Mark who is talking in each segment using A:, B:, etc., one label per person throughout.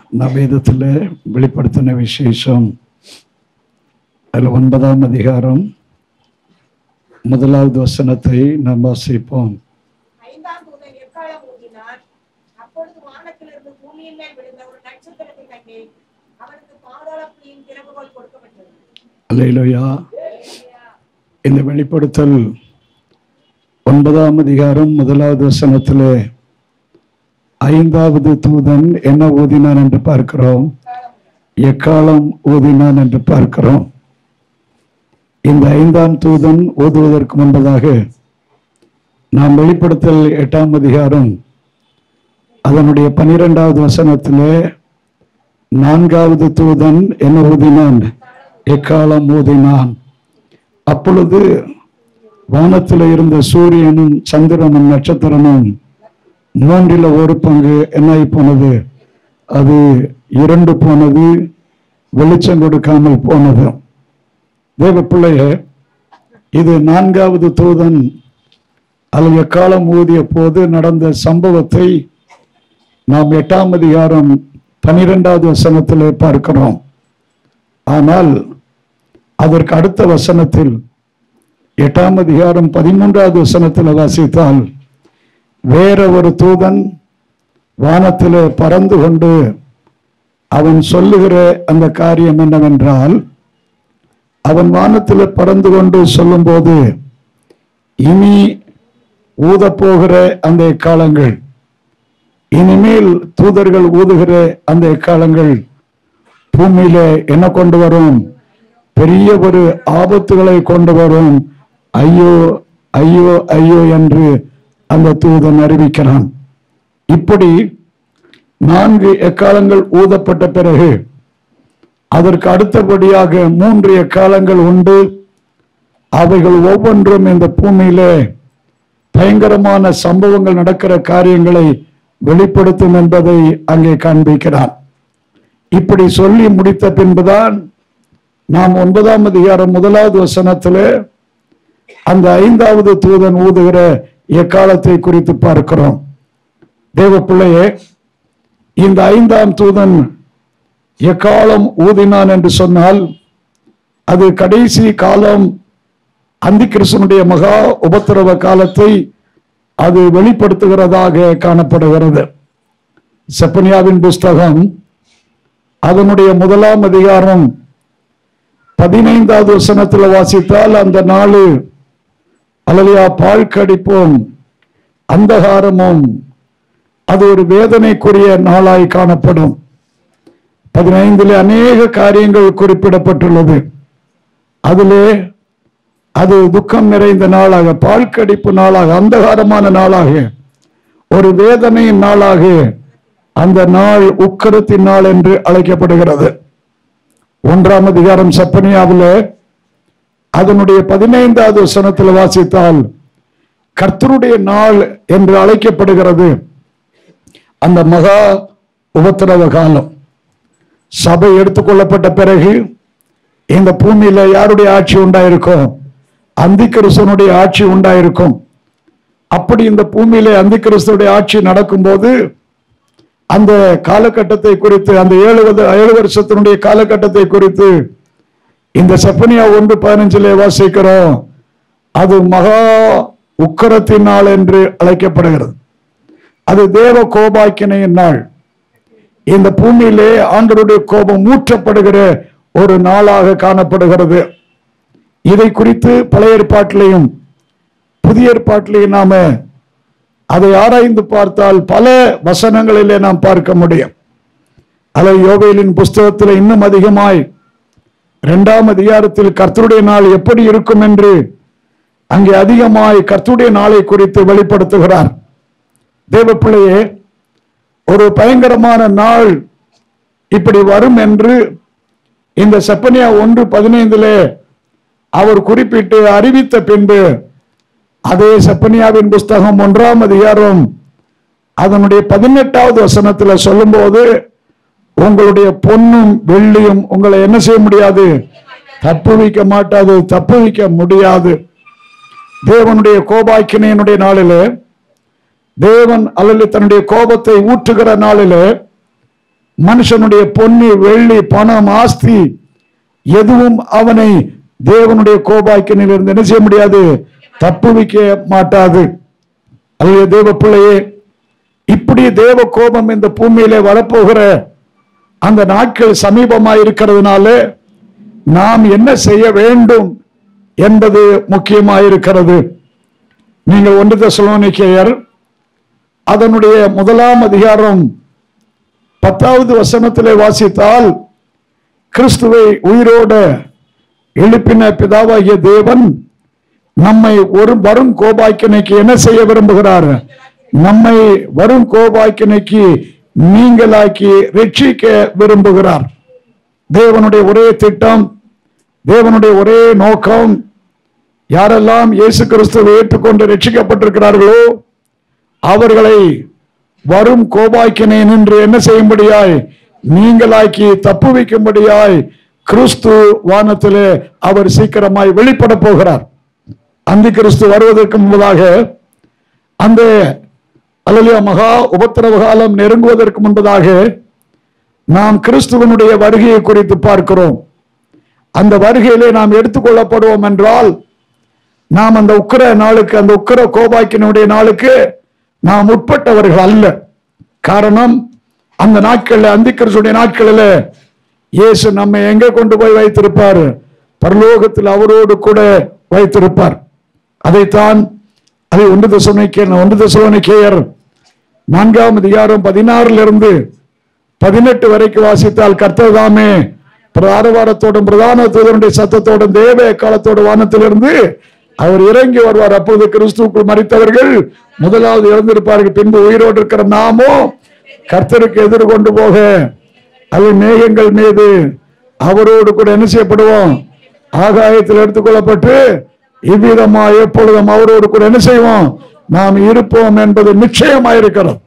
A: நான் வேதத்தில் வெளிப்படுத்தின விசேஷம் அதில் ஒன்பதாம் அதிகாரம் முதலாவது வசனத்தை நாம் வாசிப்போம்
B: ஐந்தாம் தூதன் எக்காலம் ஊதினான் அப்பொழுது வானத்திலிருந்து பூமியின் மேல் விழுந்த ஒரு நட்சத்திரத்தை கண்டேன் அவனுக்கு பாதாள புலியின் திறவுகோல் கொடுக்கப்பட்டது
A: அல்லேலூயா இந்த வெளிப்படுத்தல் ஒன்பதாம் அதிகாரம் முதலாவது வசனத்திலே ஐந்தாவது தூதன் என்ன ஊதினான் என்று பார்க்கிறோம் எக்காலம் ஊதினான் என்று பார்க்கிறோம் இந்த ஐந்தாம் தூதன் ஊதுவதற்கு முன்பதாக நாம் வெளிப்படுத்தல் எட்டாம் அதிகாரம் அதனுடைய பனிரெண்டாவது வசனத்திலே நான்காவது தூதன் என்ன ஊதினான் எக்காலம் ஊதினான் அப்பொழுது வானத்தில் இருந்த சூரியனும் சந்திரனும் நட்சத்திரமும் மூன்றில் ஒரு பங்கு என்னாகி போனது அது இரண்டு போனது வெளிச்சம் கொடுக்காமல் போனது தேவ பிள்ளையே இது நான்காவது தூதன் அல்லது எக்காலம் ஊதிய போது நடந்த சம்பவத்தை நாம் எட்டாம் அதிகாரம் பனிரெண்டாவது வசனத்திலே பார்க்கிறோம் ஆனால் அதற்கு அடுத்த வசனத்தில் எட்டாம் அதிகாரம் பதிமூன்றாவது வசனத்தில் வாசித்தால் வேற ஒரு தூதன் வானத்திலே பறந்து கொண்டு அவன் சொல்லுகிற அந்த காரியம் என்னவென்றால் அவன் வானத்தில் பறந்து கொண்டு சொல்லும்போது இனி ஊதப்போகிற அந்த எக்காலங்கள் இனிமேல் தூதர்கள் ஊதுகிற அந்த எக்காலங்கள் பூமியில என்ன கொண்டு வரும் பெரிய ஒரு ஆபத்துகளை கொண்டு வரும் ஐயோ ஐயோ ஐயோ என்று அந்த தூதன் அறிவிக்கிறான் இப்படி நான்கு எக்காலங்கள் ஊதப்பட்ட பிறகு அதற்கு அடுத்தபடியாக மூன்று எக்காலங்கள் உண்டு அவைகள் ஒவ்வொன்றும் இந்த பூமியிலே பயங்கரமான சம்பவங்கள் நடக்கிற காரியங்களை வெளிப்படுத்தும் என்பதை அங்கே காண்பிக்கிறான் இப்படி சொல்லி முடித்த பின்புதான் நாம் ஒன்பதாம் அதிகாரம் முதலாவது வசனத்திலே அந்த ஐந்தாவது தூதன் ஊதுகிற எக்காலத்தை குறித்து பார்க்கிறோம் தேவ பிள்ளையே இந்த ஐந்தாம் தூதன் எக்காலம் ஊதினான் என்று சொன்னால் அது கடைசி காலம் அந்திகிருஷ்ணனுடைய மகா உபத்திரவ காலத்தை அது வெளிப்படுத்துகிறதாக காணப்படுகிறது செப்பனியாவின் புஸ்தகம் அதனுடைய முதலாம் அதிகாரம் பதினைந்தாவது வசனத்தில் வாசித்தால் அந்த நாளு அலலியா பால் கடிப்போம் அந்தகாரமும் அது ஒரு வேதனைக்குரிய நாளாய் காணப்படும் பதினைந்திலே அநேக காரியங்கள் குறிப்பிடப்பட்டுள்ளது அதிலே அது துக்கம் நிறைந்த நாளாக பால் கடிப்பு நாளாக அந்தகாரமான நாளாக ஒரு வேதனையின் நாளாக அந்த நாள் உக்கரத்தின் நாள் என்று அழைக்கப்படுகிறது ஒன்றாம் அதிகாரம் சப்பனியாவில் அதனுடைய பதினைந்தாவது வசனத்தில் வாசித்தால் கர்த்தருடைய நாள் என்று அழைக்கப்படுகிறது அந்த மகா உபத்திரவ காலம் சபை எடுத்துக்கொள்ளப்பட்ட பிறகு இந்த பூமியில யாருடைய ஆட்சி உண்டாயிருக்கும் அந்திகிறிஸ்தனுடைய ஆட்சி உண்டாயிருக்கும் அப்படி இந்த பூமியிலே அந்திகிறிஸ்துடைய ஆட்சி நடக்கும்போது அந்த காலகட்டத்தை குறித்து அந்த ஏழு வத- ஏழு வருஷத்தினுடைய காலகட்டத்தை குறித்து இந்த செப்பனியா ஒன்று பதினஞ்சிலே வாசிக்கிறோம் அது மகா உக்கரத்தின் நாள் என்று அழைக்கப்படுகிறது அது தேவ கோபாக்கினையின் நாள் இந்த பூமியிலே ஆண்டவருடைய கோபம் ஊற்றப்படுகிற ஒரு நாளாக காணப்படுகிறது இதை குறித்து பழைய ஏற்பாட்டிலையும் புதிய ஏற்பாட்டிலையும் நாம அதை ஆராய்ந்து பார்த்தால் பல வசனங்களிலே நாம் பார்க்க முடியும் அதை யோவேலின் புஸ்தகத்தில் இன்னும் அதிகமாய் இரண்டாம் அதிகாரத்தில் கர்த்தருடைய நாள் எப்படி இருக்கும் என்று அங்கே அதிகமாய் கர்த்தருடைய நாளை குறித்து வெளிப்படுத்துகிறார் தேவ பிள்ளையே ஒரு பயங்கரமான நாள் இப்படி வரும் என்று இந்த செப்பனியா ஒன்று பதினைந்திலே அவர் குறிப்பிட்டு அறிவித்த பின்பு அதே செப்பனியாவின் புஸ்தகம் ஒன்றாம் அதிகாரம் அதனுடைய பதினெட்டாவது வசனத்துல சொல்லும்போது உங்களுடைய பொன்னும் வெள்ளியும் உங்களை என்ன செய்ய முடியாது தப்பு வைக்க மாட்டாது தப்பு வைக்க முடியாது தேவனுடைய கோபாக்கினையினுடைய நாளிலே தேவன் அல்லது தன்னுடைய கோபத்தை ஊற்றுகிற நாளிலே மனுஷனுடைய பொன்னி வெள்ளி பணம் ஆஸ்தி எதுவும் அவனை தேவனுடைய கோபாக்கினில் இருந்து என்ன செய்ய முடியாது தப்புவிக்க மாட்டாது அல்லது தேவ பிள்ளையே இப்படி தேவ கோபம் இந்த பூமியிலே வரப்போகிற அந்த நாட்கள் சமீபமாய் இருக்கிறதுனால நாம் என்ன செய்ய வேண்டும் என்பது முக்கியமாயிருக்கிறது நீங்கள் ஒன்று தசலோனிக்கேயர் அதனுடைய முதலாம் அதிகாரம் பத்தாவது வசனத்திலே வாசித்தால் கிறிஸ்துவை உயிரோட எழுப்பின பிதாவாகிய தேவன் நம்மை ஒரு வரும் கோபாக்கினைக்கு என்ன செய்ய விரும்புகிறார் நம்மை வரும் கோபாக்கினைக்கு நீங்களாக்கி ரட்சிக்க விரும்புகிறார் தேவனுடைய ஒரே திட்டம் தேவனுடைய ஒரே நோக்கம் யாரெல்லாம் இயேசு கிறிஸ்துவை ஏற்றுக்கொண்டு ரட்சிக்கப்பட்டிருக்கிறார்களோ அவர்களை வரும் கோபாக்கினை நின்று என்ன செய்யும்படியாய் நீங்களாக்கி தப்பு வைக்கும்படியாய் கிறிஸ்து வானத்திலே அவர் சீக்கிரமாய் வெளிப்பட போகிறார் அந்த கிறிஸ்து வருவதற்கு முன்பதாக அந்த அல்லலியா மகா உபத்திரவ காலம் நெருங்குவதற்கு முன்பதாக நாம் கிறிஸ்துவனுடைய வருகையை குறித்து பார்க்கிறோம் அந்த வருகையிலே நாம் எடுத்துக்கொள்ளப்படுவோம் என்றால் நாம் அந்த உக்கிர நாளுக்கு அந்த உக்கிர கோபாக்கினுடைய நாளுக்கு நாம் உட்பட்டவர்கள் அல்ல காரணம் அந்த நாட்கள்ல அந்திக்கரசுடைய நாட்களில் இயேசு நம்மை எங்க கொண்டு போய் வைத்திருப்பார் பரலோகத்தில் அவரோடு கூட வைத்திருப்பார் அதைத்தான் அதை ஒன்று தசோனிக்கே ஒன்று தசோனிக்கேயர் நான்காம் அதிகாரம் பதினாறுல இருந்து பதினெட்டு வரைக்கும் வாசித்தால் கர்த்ததாமே ஆரவாரத்தோடும் பிரதான தூதனுடைய சத்தத்தோடும் தேவ காலத்தோட வானத்திலிருந்து அவர் இறங்கி வருவார் அப்பொழுது கிறிஸ்துவுக்குள் மறித்தவர்கள் முதலாவது இறந்திருப்பார்கள் பின்பு உயிரோடு இருக்கிற நாமோ கர்த்தருக்கு எதிர்கொண்டு போக அது மேகங்கள் மீது அவரோடு கூட என்ன செய்யப்படுவோம் ஆகாயத்தில் எடுத்துக்கொள்ளப்பட்டு இவ்விதமா எப்பொழுதும் அவரோடு கூட என்ன செய்வோம் நாம் இருப்போம் என்பது நிச்சயமாயிருக்கிறது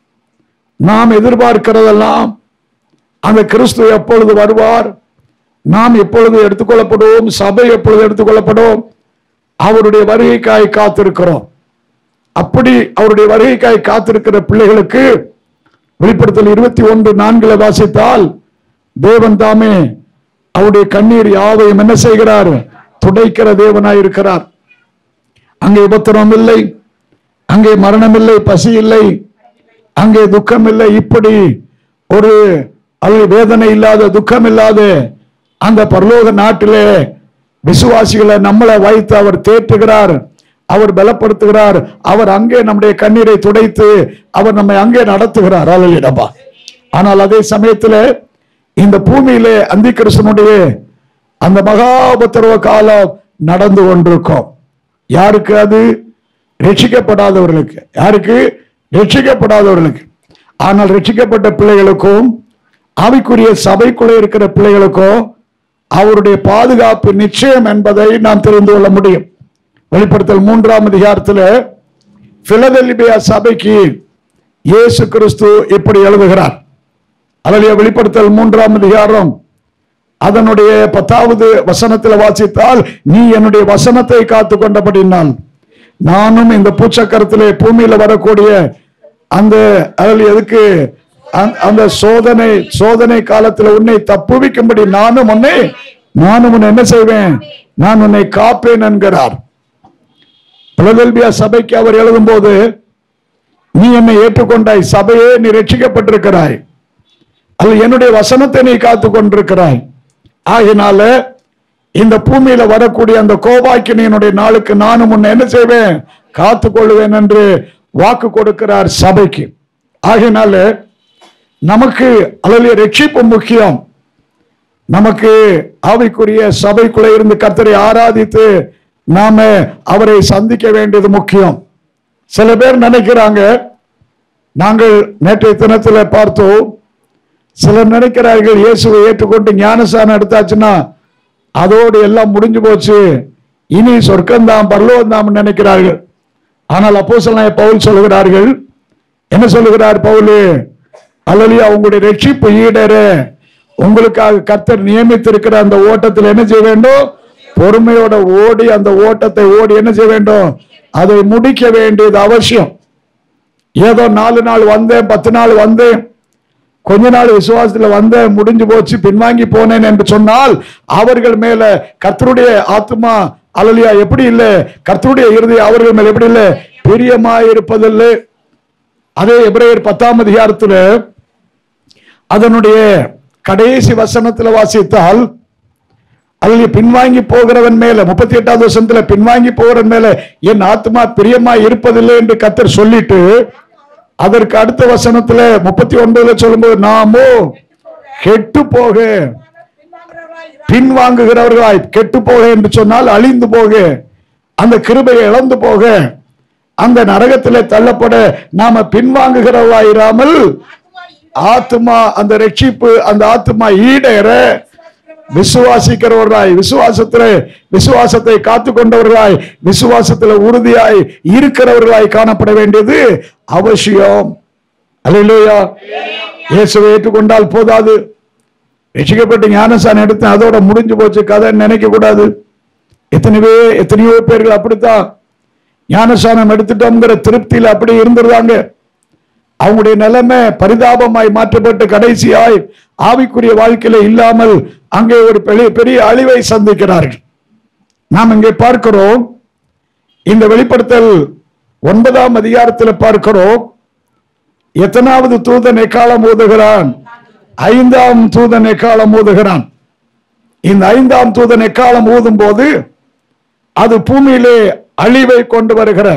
A: நாம் எதிர்பார்க்கிறதெல்லாம் அந்த கிறிஸ்து எப்பொழுது வருவார் நாம் எப்பொழுது எடுத்துக்கொள்ளப்படுவோம் சபை எப்பொழுது எடுத்துக்கொள்ளப்படும் அவருடைய வருகைக்காய் காத்திருக்கிறோம் அப்படி அவருடைய வருகைக்காய் காத்திருக்கிற பிள்ளைகளுக்கு வெளிப்படுத்தல் இருபத்தி ஒன்று நான்குல வாசித்தால் தேவன் தாமே அவருடைய கண்ணீர் யாவையும் என்ன செய்கிறார் துடைக்கிற தேவனாய் இருக்கிறார் அங்கே உபத்திரம் இல்லை அங்கே மரணம் இல்லை பசி இல்லை அங்கே துக்கம் இல்லை இப்படி ஒரு அல்லது வேதனை இல்லாத துக்கம் இல்லாத அந்த பரலோக நாட்டிலே விசுவாசிகளை நம்மளை வைத்து அவர் தேற்றுகிறார் அவர் பலப்படுத்துகிறார் அவர் அங்கே நம்முடைய கண்ணீரை துடைத்து அவர் நம்மை அங்கே நடத்துகிறார் அல்லடப்பா ஆனால் அதே சமயத்தில் இந்த பூமியிலே அந்திகிருஷ்ணனுடைய அந்த மகா உபத்திரவ காலம் நடந்து கொண்டிருக்கும் யாருக்கு அது ரட்சிக்கப்படாதவர்களுக்கு யாருக்கு ரட்சிக்கப்படாதவர்களுக்கு ஆனால் ரட்சிக்கப்பட்ட பிள்ளைகளுக்கும் ஆவிக்குரிய சபைக்குள்ளே இருக்கிற பிள்ளைகளுக்கும் அவருடைய பாதுகாப்பு நிச்சயம் என்பதை நாம் தெரிந்து கொள்ள முடியும் வெளிப்படுத்தல் மூன்றாம் அதிகாரத்தில் பிலதெல்பியா சபைக்கு இயேசு கிறிஸ்து இப்படி எழுதுகிறார் அதிலே வெளிப்படுத்தல் மூன்றாம் அதிகாரம் அதனுடைய பத்தாவது வசனத்தில் வாசித்தால் நீ என்னுடைய வசனத்தை காத்து கொண்டபடினால் நானும் இந்த பூச்சக்கரத்திலே பூமியில வரக்கூடிய அந்த அதில் எதுக்கு அந்த- அந்த சோதனை சோதனை காலத்துல உன்னை தப்புவிக்கும்படி நானும் உன்னை நானும் உன்னை என்ன செய்வேன் நான் உன்னை காப்பேன் என்கிறார் பிலதெல்பியா சபைக்கு அவர் எழுதும்போது நீ என்னை ஏற்றுக்கொண்டாய் சபையே நீ ரட்சிக்கப்பட்டிருக்கிறாய் அது என்னுடைய வசனத்தை நீ காத்து கொண்டிருக்கிறாய் ஆகினால இந்த பூமியில வரக்கூடிய அந்த கோபாக்கினியனுடைய நாளுக்கு நானும் உன்னை என்ன செய்வேன் காத்து கொள்வேன் என்று வாக்கு கொடுக்கிறார் சபைக்கு ஆகினால நமக்கு அல்லது ரட்சிப்பு முக்கியம் நமக்கு ஆவிக்குரிய சபைக்குள்ளே இருந்து கர்த்தரை ஆராதித்து நாம அவரை சந்திக்க வேண்டியது முக்கியம் சில பேர் நினைக்கிறாங்க நாங்கள் நேற்றைய தினத்தில் பார்த்தோம் சிலர் நினைக்கிறார்கள் இயேசுவை ஏற்றுக்கொண்டு ஞானசானம் எடுத்தாச்சுன்னா அதோடு எல்லாம் முடிஞ்சு போச்சு இனி சொர்க்கம்தான் பரலோகம்தான் நினைக்கிறார்கள் ஆனால் அப்போ பவுல் சொல்லுகிறார்கள் என்ன சொல்லுகிறார் பவுல் அல்லலியா உங்களுடைய ரட்சிப்பு ஈடேற உங்களுக்காக கர்த்தர் நியமித்திருக்கிற அந்த ஓட்டத்தில் என்ன செய்ய வேண்டும் பொறுமையோட ஓடி அந்த ஓட்டத்தை ஓடி என்ன செய்ய வேண்டும் அதை முடிக்க வேண்டியது அவசியம் ஏதோ நாலு நாள் வந்தேன் பத்து நாள் வந்தேன் கொஞ்ச நாள் விசுவாசத்துல வந்த முடிஞ்சு போச்சு பின்வாங்கி போனேன் என்று சொன்னால் அவர்கள் மேல கர்த்தருடைய ஆத்மா அலலியா எப்படி இல்லை கர்த்தருடைய இறுதி அவர்கள் மேல எப்படி இல்லை பிரியமாய் இருப்பதில்லை அதே எபிரேயர் பத்தாம் அதிகாரத்துல அதனுடைய கடைசி வசனத்துல வாசித்தால் அதில் பின்வாங்கி போகிறவன் மேல முப்பத்தி எட்டாவது வருஷத்துல பின்வாங்கி போகிறவன் மேல என் ஆத்மா பிரியமா இருப்பதில்லை என்று கத்தர் சொல்லிட்டு அதற்கு அடுத்த வசனத்துல முப்பத்தி ஒன்பதுல சொல்லும்போது நாமோ கெட்டு போக
B: பின்வாங்குறவர்களாய் இராமல்
A: பின்வாங்குகிறவர்களாய் கெட்டு போக என்று சொன்னால் அழிந்து போக அந்த கிருபையை இழந்து போக அந்த நரகத்திலே தள்ளப்பட நாம பின்வாங்குகிறவர்களாய் இராமல்
B: ஆத்துமா ஈடு
A: ஆத்மா அந்த ரட்சிப்பு அந்த ஆத்மா ஈடேற விசுவாசிக்கிறவர்களாய் விசுவாசத்திலே விசுவாசத்தை காத்து கொண்டவர்களாய் விசுவாசத்துல உறுதியாய் இருக்கிறவர்களாய் காணப்பட வேண்டியது அவசியம் அல்லையா இயேசுவை ஏற்றுக்கொண்டால் போதாது ரசிக்கப்பட்டு ஞானசான் எடுத்து அதோட முடிஞ்சு போச்சு கதை நினைக்க கூடாது எத்தனையோ எத்தனையோ பேர்கள் அப்படித்தான் ஞானசானம் எடுத்துட்டோங்கிற திருப்தியில் அப்படி இருந்திருந்தாங்க அவங்களுடைய நிலைமை பரிதாபமாய் மாற்றப்பட்டு கடைசியாய் ஆவிக்குரிய வாழ்க்கையில இல்லாமல் அங்கே ஒரு பெரிய பெரிய அழிவை சந்திக்கிறார்கள் நாம் இங்கே பார்க்கிறோம் இந்த வெளிப்படுத்தல் ஒன்பதாம் அதிகாரத்தில் பார்க்கிறோம் எத்தனாவது தூதன் எக்காலம் ஊதுகிறான் ஐந்தாம் தூதன் எக்காலம் ஊதுகிறான் இந்த ஐந்தாம் தூதன் எக்காலம் ஊதும் போது அது பூமியிலே அழிவை கொண்டு வருகிற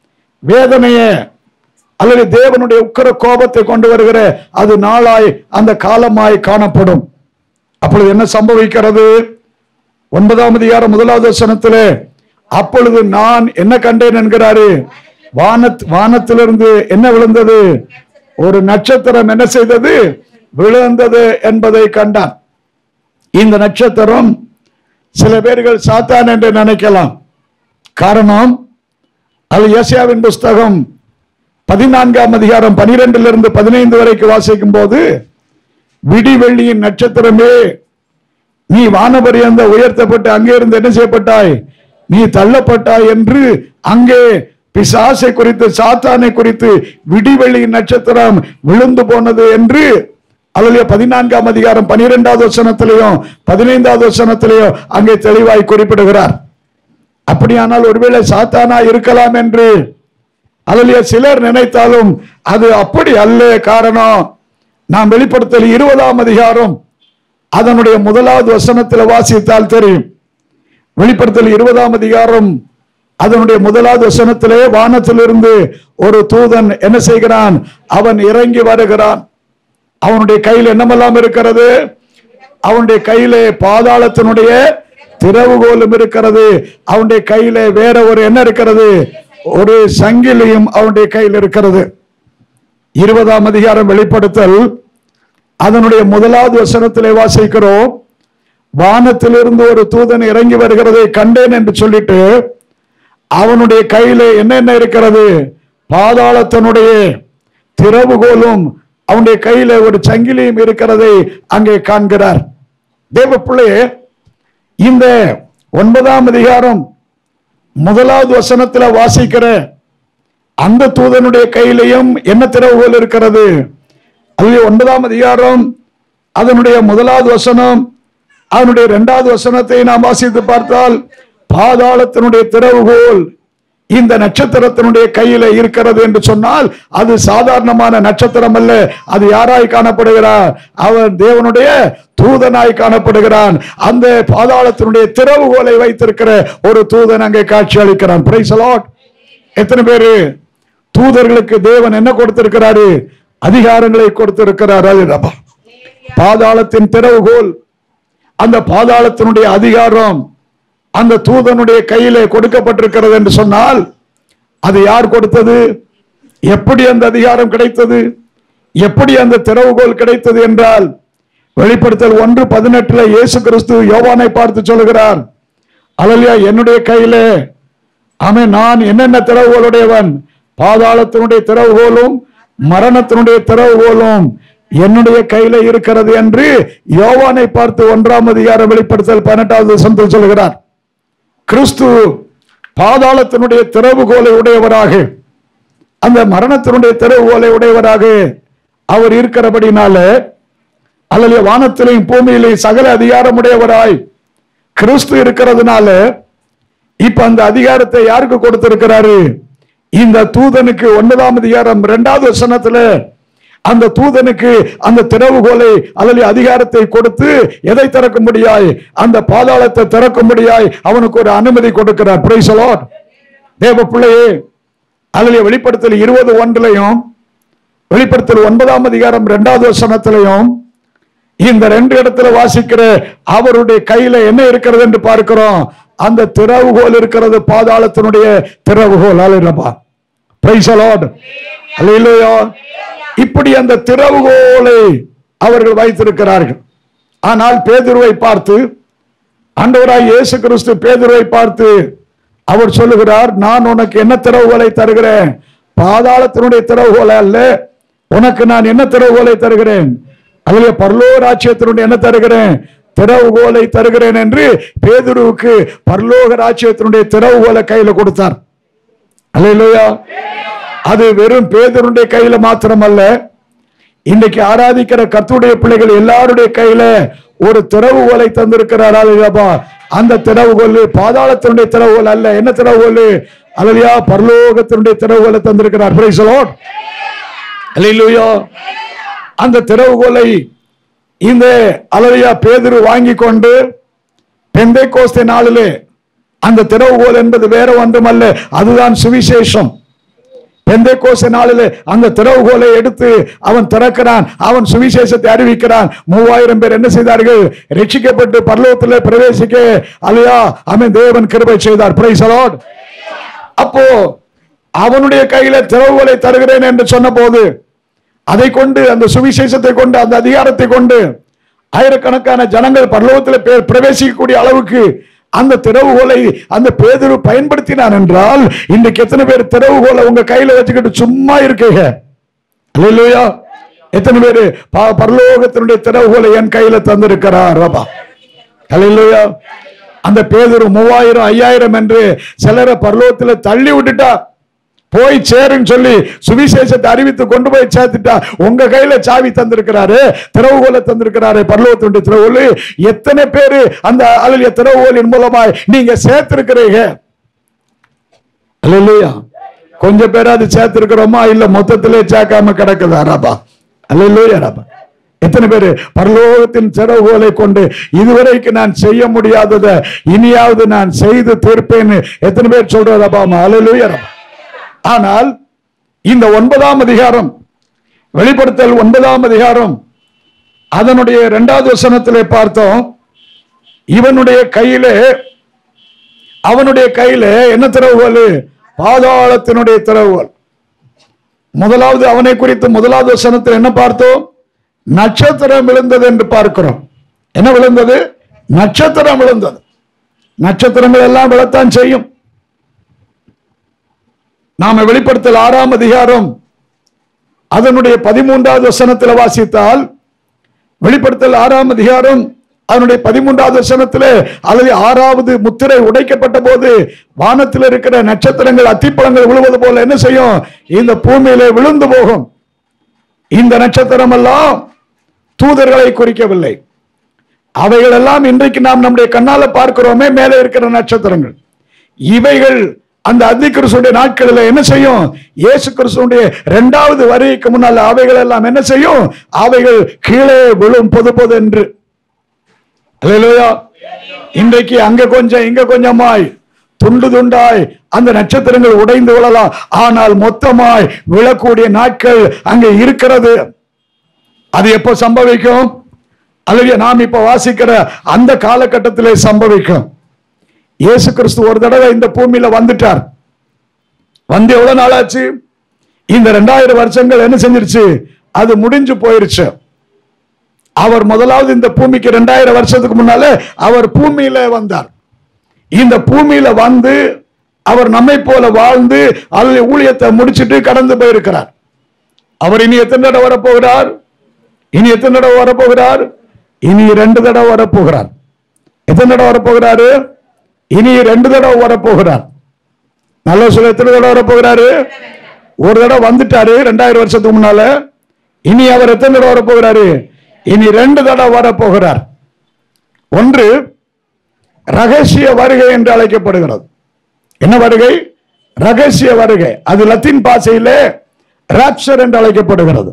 A: வேதனையை அல்லது தேவனுடைய உக்கிர கோபத்தை கொண்டு வருகிற அது நாளாய் அந்த காலமாய் காணப்படும் அப்பொழுது என்ன சம்பவிக்கிறது ஒன்பதாம் அதிகாரம் முதலாவது வசனத்திலே அப்பொழுது நான் என்ன கண்டேன் என்கிறாரு வானத் வானத்திலிருந்து என்ன விழுந்தது ஒரு நட்சத்திரம் என்ன செய்தது விழுந்தது என்பதை கண்டான் இந்த நட்சத்திரம் சில பேர்கள் சாத்தான் என்று நினைக்கலாம் காரணம் அது ஏசியாவின் புஸ்தகம் பதினான்காம் அதிகாரம் பனிரெண்டிலிருந்து பதினைந்து வரைக்கும் வாசிக்கும் போது விடிவெள்ளியின் நட்சத்திரமே நீ வானபரியந்த உயர்த்தப்பட்டு அங்கே இருந்து என்ன செய்யப்பட்டாய் நீ தள்ளப்பட்டாய் என்று அங்கே பிசாசை குறித்து சாத்தானை குறித்து விடிவெள்ளியின் நட்சத்திரம் விழுந்து போனது என்று அதிலே பதினான்காம் அதிகாரம் பனிரெண்டாவது வசனத்திலையும் பதினைந்தாவது வசனத்திலையும் அங்கே தெளிவாய் குறிப்பிடுகிறார் அப்படியானால் ஒருவேளை சாத்தானா இருக்கலாம் என்று அதிலே சிலர் நினைத்தாலும் அது அப்படி அல்ல காரணம் நாம் வெளிப்படுத்தல் இருபதாம் அதிகாரம் அதனுடைய முதலாவது வசனத்தில் வாசித்தால் தெரியும் வெளிப்படுத்தல் இருபதாம் அதிகாரம் அதனுடைய முதலாவது வசனத்திலே வானத்திலிருந்து ஒரு தூதன் என்ன செய்கிறான் அவன் இறங்கி வருகிறான் அவனுடைய கையில் என்னமெல்லாம் இருக்கிறது அவனுடைய கையிலே பாதாளத்தினுடைய திறவுகோலும் இருக்கிறது அவனுடைய கையிலே வேற ஒரு என்ன இருக்கிறது ஒரு சங்கிலியும் அவனுடைய கையில் இருக்கிறது இருபதாம் அதிகாரம் வெளிப்படுத்தல் அதனுடைய முதலாவது வசனத்திலே வாசிக்கிறோம் வானத்திலிருந்து ஒரு தூதன் இறங்கி வருகிறதை கண்டேன் என்று சொல்லிட்டு அவனுடைய கையில என்னென்ன இருக்கிறது பாதாளத்தினுடைய திறவுகோலும் அவனுடைய கையில ஒரு சங்கிலியும் இருக்கிறதை அங்கே காண்கிறார் தேவ பிள்ளையே இந்த ஒன்பதாம் அதிகாரம் முதலாவது வசனத்துல வாசிக்கிற அந்த தூதனுடைய கையிலையும் என்ன திறவுகோல் இருக்கிறது அதுவே ஒன்பதாம் அதிகாரம் அதனுடைய முதலாவது வசனம் அதனுடைய இரண்டாவது வசனத்தை நாம் வாசித்து பார்த்தால் பாதாளத்தினுடைய திறவுகோல் இந்த நட்சத்திரத்தினுடைய கையில இருக்கிறது என்று சொன்னால் அது சாதாரணமான நட்சத்திரம் அல்ல அது யாராய் காணப்படுகிறார் அவன் தேவனுடைய தூதனாய் காணப்படுகிறான் அந்த பாதாளத்தினுடைய திறவுகோலை வைத்திருக்கிற ஒரு தூதன் அங்கே காட்சி அளிக்கிறான் Praise the Lord. எத்தனை பேரு தூதர்களுக்கு தேவன் என்ன கொடுத்திருக்கிறாரு அதிகாரங்களை கொடுத்திருக்கிறார் அது அப்பா. பாதாளத்தின் திறவுகோல் அந்த பாதாளத்தினுடைய அதிகாரம் அந்த தூதனுடைய கையிலே கொடுக்கப்பட்டிருக்கிறது என்று சொன்னால் அது யார் கொடுத்தது எப்படி அந்த அதிகாரம் கிடைத்தது எப்படி அந்த திறவுகோல் கிடைத்தது என்றால் வெளிப்படுத்தல் ஒன்று பதினெட்டுல இயேசு கிறிஸ்து யோவானை பார்த்து சொல்லுகிறார் அலலியா என்னுடைய கையிலே அவன் நான் என்னென்ன திறவுகோளுடையவன் பாதாளத்தினுடைய திறவுகோலும் மரணத்தினுடைய திறவுகோலும் என்னுடைய கையில இருக்கிறது என்று யோவானை பார்த்து ஒன்றாம் அதிகார வெளிப்படுத்தல் பதினெட்டாவது வசனத்தில் சொல்கிறார் கிறிஸ்து பாதாளத்தினுடைய திறவுகோலை உடையவராக அந்த மரணத்தினுடைய திறவுகோலை உடையவராக அவர் இருக்கிறபடினால அல்லது வானத்திலையும் பூமியிலையும் சகல அதிகாரமுடையவராய் கிறிஸ்து இருக்கிறதுனால இப்ப அந்த அதிகாரத்தை யாருக்கு கொடுத்திருக்கிறாரு இந்த தூதனுக்கு ஒன்பதாம் அதிகாரம் இரண்டாவது வசனத்துல அந்த தூதனுக்கு அந்த திறவுகோலை அல்லது அதிகாரத்தை கொடுத்து எதை திறக்கும்படியாய் அந்த பாதாளத்தை திறக்கும்படியாய் அவனுக்கு ஒரு அனுமதி கொடுக்கிறார் Praise the Lord. தேவ பிள்ளையே அல்லது வெளிப்படுத்தல் இருபது ஒன்றுலையும் வெளிப்படுத்தல் ஒன்பதாம் அதிகாரம் இரண்டாவது வசனத்திலையும் இந்த ரெண்டு இடத்துல வாசிக்கிற அவருடைய கையில என்ன இருக்கிறது என்று பார்க்கிறோம் அந்த திறவுகோல் இருக்கிறது பாதாளத்தினுடைய திறவுகோல் அல்லப்பா பிரைஸ் லார்ட் அல்லேலூயா இப்படி அந்த திறவுகோலை அவர்கள் வைத்திருக்கிறார்கள் ஆனால் பேதுருவை பார்த்து ஆண்டவராய் இயேசு கிறிஸ்து பேதுருவை பார்த்து அவர் சொல்லுகிறார் நான் உனக்கு என்ன திறவுகோலை தருகிறேன் பாதாளத்தினுடைய திறவுகோலை அல்ல உனக்கு நான் என்ன திறவுகோலை தருகிறேன் அதிலே பரலோ ராஜ்யத்தினுடைய என்ன தருகிறேன் திறவுகோலை தருகிறேன் என்று பேதுருவுக்கு பரலோக ராஜ்யத்தினுடைய திறவுகோலை கையில கொடுத்தார் அல்லேலூயா அது வெறும் பேதருடைய கையில மாத்திரமல்ல இன்னைக்கு ஆராதிக்கிற கர்த்தருடைய பிள்ளைகள் எல்லாருடைய கையில ஒரு திறவுகோலை தந்திருக்கிறார் அல்லையாப்பா அந்த திறவுகோல் பாதாளத்தினுடைய திறவுகோல் அல்ல என்ன திறவுகோல் அல்லையா பரலோகத்தினுடைய திறவுகோலை தந்திருக்கிறார் பிரைஸ் லார்ட் அல்லேலூயா அந்த திறவுகோலை இந்த அலலியா பேதுரு வாங்கி கொண்டு பெந்தை கோஸ்தை நாளிலே அந்த திறவுகோல் என்பது வேற ஒன்றுமல்ல அதுதான் சுவிசேஷம் பெந்தை கோச நாளிலே அந்த திறவுகோலை எடுத்து அவன் திறக்கிறான் அவன் சுவிசேஷத்தை அறிவிக்கிறான் மூவாயிரம் பேர் என்ன செய்தார்கள் ரட்சிக்கப்பட்டு பரலோகத்தில் பிரவேசிக்க அல்லையா அவன் தேவன் கிருபை செய்தார் பிரைஸ் அலாட் அப்போ அவனுடைய கையில திறவுகோலை தருகிறேன் என்று சொன்ன போது அதை கொண்டு அந்த சுவிசேஷத்தை கொண்டு அந்த அதிகாரத்தை கொண்டு ஆயிரக்கணக்கான ஜனங்கள் பரலோகத்தில் பே- பிரவேசிக்கக்கூடிய அளவுக்கு அந்த திறவுகோலை அந்த பேதுரு பயன்படுத்தினான் என்றால் இன்றைக்கு எத்தனை பேர் திறவுகோலை உங்க கையில வச்சுக்கிட்டு சும்மா இருக்கீங்க அல்லேலூயா எத்தனை பேர் ப- பரலோகத்தினுடைய திறவுகோலை என் கையில தந்திருக்கிறார் ரபா அல்லேலூயா அந்த பேதுரு மூவாயிரம் ஐயாயிரம் என்று சிலரை பரலோகத்துல தள்ளி விட்டுட்டா போய் சேருன்னு சொல்லி சுவிசேஷத்தை அறிவித்து கொண்டு போய் சேர்த்துட்டா உங்க கையில சாவி தந்திருக்கிறாரு திறவுகோலை தந்திருக்கிறாரு பரலோகத்தினுடைய திறவுகோல் எத்தனை பேரு அந்த அழகிய திறவுகோலின் மூலமாய் நீங்க சேர்த்திருக்கிறீங்க அல்லையா கொஞ்சம் பேர் அது சேர்த்திருக்கிறோமா இல்ல மொத்தத்திலே சேர்க்காம கிடக்குதா ராபா அல்லையா ராபா எத்தனை பேரு பரலோகத்தின் திறவுகோலை கொண்டு இதுவரைக்கு நான் செய்ய முடியாததை இனியாவது நான் செய்து தீர்ப்பேன்னு எத்தனை பேர் சொல்றதாப்பா அல்லையா ராபா ஆனால் இந்த ஒன்பதாம் அதிகாரம் வெளிப்படுத்தல் ஒன்பதாம் அதிகாரம் அதனுடைய இரண்டாவது வசனத்திலே பார்த்தோம் இவனுடைய கையிலே அவனுடைய கையில என்ன திறவுகோல் பாதாளத்தினுடைய திறவுகோல் முதலாவது அவனை குறித்து முதலாவது வசனத்தில் என்ன பார்த்தோம் நட்சத்திரம் விழுந்தது என்று பார்க்கிறோம் என்ன விழுந்தது நட்சத்திரம் விழுந்தது நட்சத்திரங்கள் எல்லாம் விழத்தான் செய்யும் நாம வெளிப்படுத்தல் ஆறாம் அதிகாரம் அதனுடைய பதிமூன்றாவது வசனத்தில் வாசித்தால் வெளிப்படுத்தல் ஆறாம் அதிகாரம் அதனுடைய பதிமூன்றாவது வசனத்திலே அல்லது ஆறாவது முத்திரை உடைக்கப்பட்ட போது வானத்தில் இருக்கிற நட்சத்திரங்கள் அத்திப்பழங்கள் விழுவது போல என்ன செய்யும் இந்த பூமியிலே விழுந்து போகும் இந்த நட்சத்திரம் எல்லாம் தூதர்களை குறிக்கவில்லை அவைகள் எல்லாம் இன்றைக்கு நாம் நம்முடைய கண்ணால பார்க்கிறோமே மேலே இருக்கிற நட்சத்திரங்கள் இவைகள் அந்த அதி கிறிஸ்துடைய நாட்களில் என்ன செய்யும் இயேசு கிறிஸ்துடைய இரண்டாவது வருகைக்கு முன்னால் அவைகள் எல்லாம் என்ன செய்யும் அவைகள் கீழே விழும் பொது பொது என்று அல்லேலூயா இன்றைக்கு அங்க கொஞ்சம் இங்க கொஞ்சமாய் துண்டு துண்டாய் அந்த நட்சத்திரங்கள் உடைந்து விழலாம் ஆனால் மொத்தமாய் விழக்கூடிய நாட்கள் அங்கே இருக்கிறது அது எப்போ சம்பவிக்கும் அல்லது நாம் இப்ப வாசிக்கிற அந்த காலகட்டத்திலே சம்பவிக்கும் இயேசு கிறிஸ்து ஒரு தடவை இந்த பூமியில வந்துட்டார் வந்து எவ்வளவு நாள் ஆச்சு இந்த ரெண்டாயிரம் வருஷங்கள் என்ன செஞ்சிருச்சு அது முடிஞ்சு போயிருச்சு அவர் முதலாவது இந்த பூமிக்கு ரெண்டாயிரம் வருஷத்துக்கு முன்னால அவர் பூமியில வந்தார் இந்த பூமியில வந்து அவர் நம்மை போல வாழ்ந்து அல்லது ஊழியத்தை முடிச்சிட்டு கடந்து போயிருக்கிறார் அவர் இனி எத்தனை தடவை வரப்போகிறார் இனி எத்தனை தடவை வரப்போகிறார் இனி ரெண்டு தடவை வரப்போகிறார் எத்தனை தடவை வரப்போகிறாரு இனி ரெண்டு தடவை வரப்போகிறார் நல்ல சொல்ல எத்தனை தடவை வரப்போகிறாரு ஒரு தடவை வந்துட்டாரு ரெண்டாயிரம் வருஷத்துக்கு முன்னால இனி அவர் எத்தனை தடவை வர போகிறாரு இனி ரெண்டு தடவை வர போகிறார் ஒன்று ரகசிய வருகை என்று அழைக்கப்படுகிறது என்ன வருகை ரகசிய வருகை அது லத்தீன் பாஷையிலே ராப்சர் என்று அழைக்கப்படுகிறது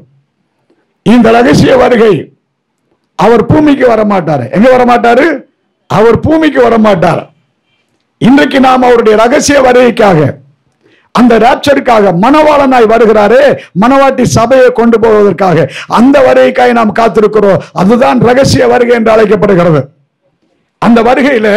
A: இந்த ரகசிய வருகை அவர் பூமிக்கு வர மாட்டாரு எங்க வர மாட்டாரு அவர் பூமிக்கு வர மாட்டார் இன்றைக்கு நாம் அவருடைய ரகசிய வருகைக்காக அந்த ராப்சருக்காக மணவாளனாய் வருகிறாரே மணவாட்டி சபையை கொண்டு போவதற்காக அந்த வருகைக்காக நாம் காத்திருக்கிறோம் அதுதான் ரகசிய வருகை என்று அழைக்கப்படுகிறது அந்த வருகையில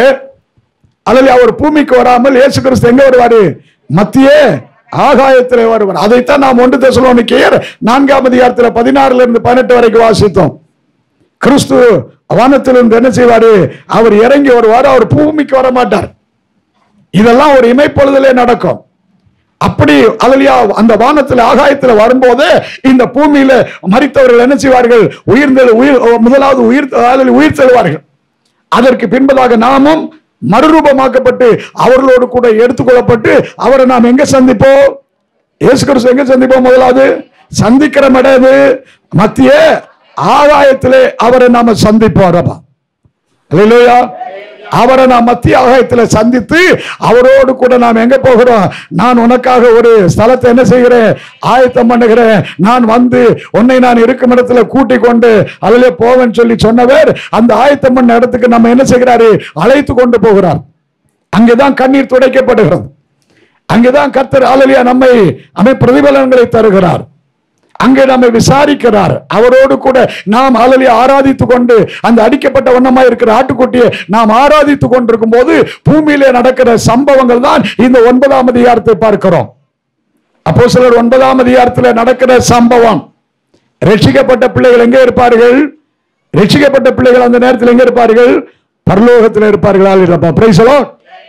A: அல்லது அவர் பூமிக்கு வராமல் இயேசு கிறிஸ்து எங்க வருவாரு மத்தியே ஆகாயத்திலே வருவார் அதைத்தான் நாம் ஒன்று தெசலோனிக்கேயர் நான்காம் அதிகாரத்தில் பதினாறுல இருந்து பதினெட்டு வரைக்கும் வாசித்தோம் கிறிஸ்து வானத்திலிருந்து என்ன செய்வாரு அவர் இறங்கி வருவார் அவர் பூமிக்கு வர மாட்டார் இதெல்லாம் ஒரு இமைப்பொழுதிலே நடக்கும் அப்படி அதுலயா அந்த வானத்தில் ஆகாயத்தில் வரும்போது இந்த பூமியில மரித்தவர்கள் என்ன செய்வார்கள் உயிர்ந்தெழு உயிர் முதலாவது உயிர் அதில் உயிர் செல்வார்கள் அதற்கு பின்பதாக நாமும் மறுரூபமாக்கப்பட்டு அவர்களோடு கூட எடுத்துக்கொள்ளப்பட்டு அவரை நாம் எங்க சந்திப்போம் இயேசு கிறிஸ்து எங்க சந்திப்போம் முதலாவது சந்திக்கிற இடம் எது? மத்திய ஆகாயத்திலே அவரை நாம சந்திப்போம் ரபா அல்லேலூயா அவரை நாம் மத்திய ஆகாயத்தில் சந்தித்து அவரோடு கூட நாம் எங்க போகிறோம் நான் உனக்காக ஒரு ஸ்தலத்தை என்ன செய்கிறேன் ஆயத்தம் பண்ணுகிறேன் நான் வந்து உன்னை நான் இருக்கும் இடத்துல கூட்டிக் கொண்டு அதிலே போவேன் சொல்லி சொன்னவர் அந்த ஆயத்தம் பண்ண இடத்துக்கு நம்ம என்ன செய்கிறாரு அழைத்து கொண்டு போகிறார் அங்கேதான் கண்ணீர் துடைக்கப்படுகிறது அங்கேதான் கர்த்தர் ஆலலியா நம்மை அமை பிரதிபலன்களை தருகிறார் அங்கே நம்மை விசாரிக்கிறார் அவரோடு கூட நாம் ஆலலியா ஆராதித்துக் கொண்டு அந்த அடிக்கப்பட்ட வண்ணமா இருக்கிற ஆட்டுக்குட்டியை நாம் ஆராதித்துக் கொண்டிருக்கும் போது பூமியிலே நடக்கிற சம்பவங்கள் தான் இந்த ஒன்பதாம் அதிகாரத்தை பார்க்கிறோம் அப்போ சிலர் ஒன்பதாம் அதிகாரத்தில் நடக்கிற சம்பவம் ரட்சிக்கப்பட்ட பிள்ளைகள் எங்கே இருப்பார்கள் ரட்சிக்கப்பட்ட பிள்ளைகள் அந்த நேரத்தில் எங்க இருப்பார்கள் பரலோகத்தில் இருப்பார்கள் பிரைசலோ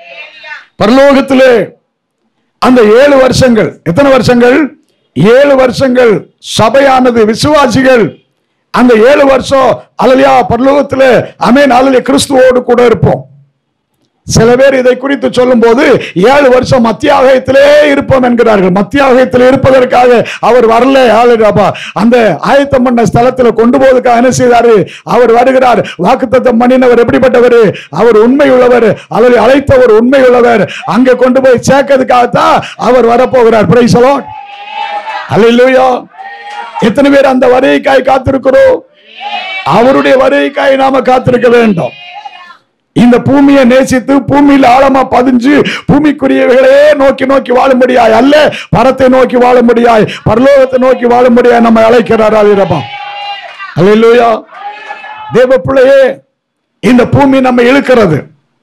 A: பரலோகத்திலே அந்த ஏழு வருஷங்கள் எத்தனை வருஷங்கள் ஏழு வருஷங்கள் சபையானது விசுவாசிகள் அந்த ஏழு வருஷம் அலலியா பரலோகத்தில் அமேன் அலலியா கிறிஸ்துவோடு கூட இருப்போம் சில பேர் இதை குறித்து சொல்லும் போது ஏழு வருஷம் மத்தியாகத்திலே இருப்போம் என்கிறார்கள் மத்தியாகத்தில் இருப்பதற்காக அவர் வரல ஆளுடாப்பா அந்த ஆயத்தம் பண்ண ஸ்தலத்தில் கொண்டு போவதற்காக என்ன செய்தாரு அவர் வருகிறார் வாக்குத்தத்தம் பண்ணினவர் எப்படிப்பட்டவர் அவர் உண்மை உள்ளவர் அவர் அழைத்தவர் உண்மை உள்ளவர் அங்கே கொண்டு போய் சேர்க்கறதுக்காகத்தான் அவர் வரப்போகிறார் பிரைசலோ அல்லேலூயா எத்தனை பேர் அந்த வருகைக்காய் காத்திருக்கிறோம் அவருடைய வருகைக்காய் நாம காத்திருக்க வேண்டும் இந்த பூமியை நேசித்து பூமியில் ஆழமா பதிஞ்சு பூமிக்குரியவைகளே நோக்கி நோக்கி வாழும்படியாய் அல்ல பரத்தை நோக்கி வாழும்படியாய் பரலோகத்தை நோக்கி வாழும்படியாய் நம்ம அழைக்கிறார் அல்லப்பா அல்லேலூயா தேவ பிள்ளையே இந்த பூமி நம்ம இழுக்கிறது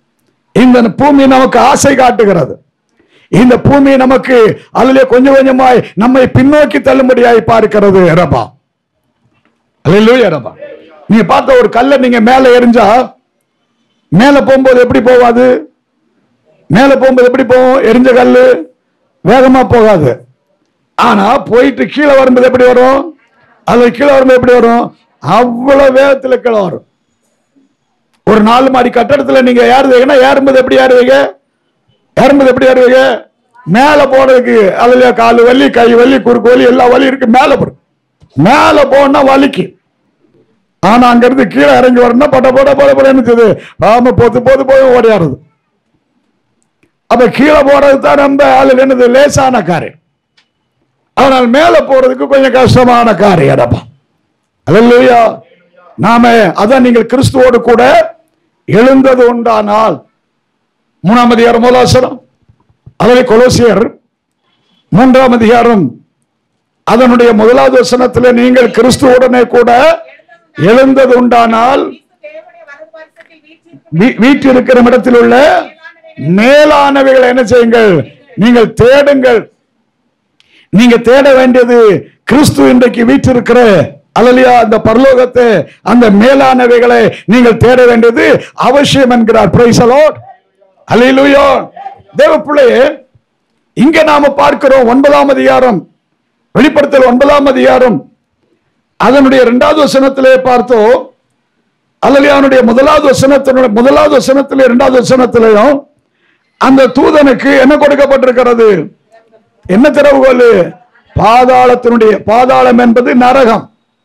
A: இந்த பூமி நமக்கு ஆசை காட்டுகிறது இந்த பூமி நமக்கு அதிலே கொஞ்சம் கொஞ்சமாய் நம்மை பின்னோக்கி தள்ளும்படியாய் பார்க்கிறது ரபா அல்லேலூயா ரபா நீங்க பார்த்த ஒரு கல்லை நீங்க மேல எரிஞ்சா மேல போகும்போது எப்படி போவாது மேல போகும்போது எப்படி போகும் எரிஞ்ச கல்லு வேகமா போகாது ஆனா போயிட்டு கீழே வரும்போது எப்படி வரும் அதுல கீழே வரும்போது எப்படி வரும் அவ்வளவு வேகத்துல கீழே வரும் ஒரு நாலு மாடி கட்டடத்துல நீங்க ஏறுவீங்கன்னா ஏறும்போது எப்படி ஏறுவீங்க ஏறும்போது எப்படி ஏறுவீங்க மேல போறதுக்கு அதுல காலு வலி கை வலி குறுக்கு வலி எல்லா வலி இருக்கு மேல போடும் மேல போனா வலிக்கு ஆனா அங்க இருந்து கீழே இறங்கி வரணும்னா பட்ட போட போட போட என்னது ஆமா போத்து போது போது ஓடியாருது அப்ப கீழே போறது தான் ரொம்ப ஆளு என்னது லேசான காரியம் ஆனால் மேல போறதுக்கு கொஞ்சம் கஷ்டமான காரியம் இடப்பா அல்லேலூயா நாம அதான் நீங்கள் கிறிஸ்துவோடு கூட எழுந்தது உண்டானால் மூணாம் அதிகாரம் மூலாசனம் அதில் கொலோசியர் மூன்றாம் அதிகாரம் அதனுடைய முதலாவது வசனத்தில் நீங்கள் கிறிஸ்துவுடனே கூட எழுந்தது உண்டானால்
B: கிறிஸ்து தேவனுடைய வலது பார்சத்தில் வீற்றிருக்கும்
A: வீ- வீற்றிருக்கிற இடத்தில் உள்ள மேலானவைகளை என்ன செய்யுங்கள் நீங்கள் தேடுங்கள் நீங்க தேட வேண்டியது கிறிஸ்து இன்றைக்கு வீற்றிருக்கிற அல்லலியா அந்த பரலோகத்தை அந்த மேலானவைகளை நீங்கள் தேட வேண்டியது அவசியம் என்கிறார் பிரைசலோ அல்லேலூயா தேவ பிள்ளையே இங்க நாம பார்க்கிறோம் ஒன்பதாம் அதிகாரம் வெளிப்படுத்தல் ஒன்பதாம் அதிகாரம் அதனுடைய இரண்டாவது வசனத்திலே பார்த்தோம் அல்லலியானுடைய முதலாவது வசனத்தினுடைய முதலாவது வசனத்திலே இரண்டாவது வசனத்திலையும் அந்த தூதனுக்கு என்ன கொடுக்கப்பட்டிருக்கிறது என்ன திறவுகோல் பாதாளத்தினுடைய பாதாளம் என்பது நரகம்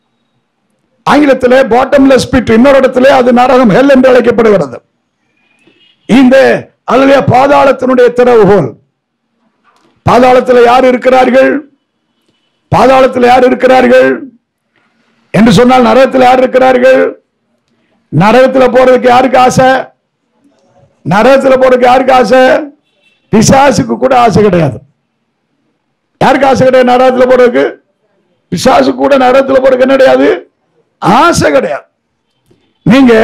A: ஆங்கிலத்திலே பாட்டம்லெஸ் பிட் இன்னொரு இடத்திலே அது நரகம் ஹெல் என்று அழைக்கப்படுகிறது இந்த அல்லையா பாதாளத்தினுடைய திறவுகோல் பாதாளத்தில் யார் இருக்கிறார்கள் பாதாளத்தில் யார் இருக்கிறார்கள் என்று சொன்னால் நரகத்தில் யார் இருக்கிறார்கள் நரகத்தில் போறதுக்கு யாருக்கு ஆசை நரகத்தில் போறதுக்கு யாருக்கு ஆசை பிசாசுக்கு கூட ஆசை கிடையாது யாருக்கு ஆசை கிடையாது நரகத்தில் போறதுக்கு பிசாசுக்கு கூட நரகத்தில் போறதுக்கு என்ன கிடையாது ஆசை கிடையாது நீங்க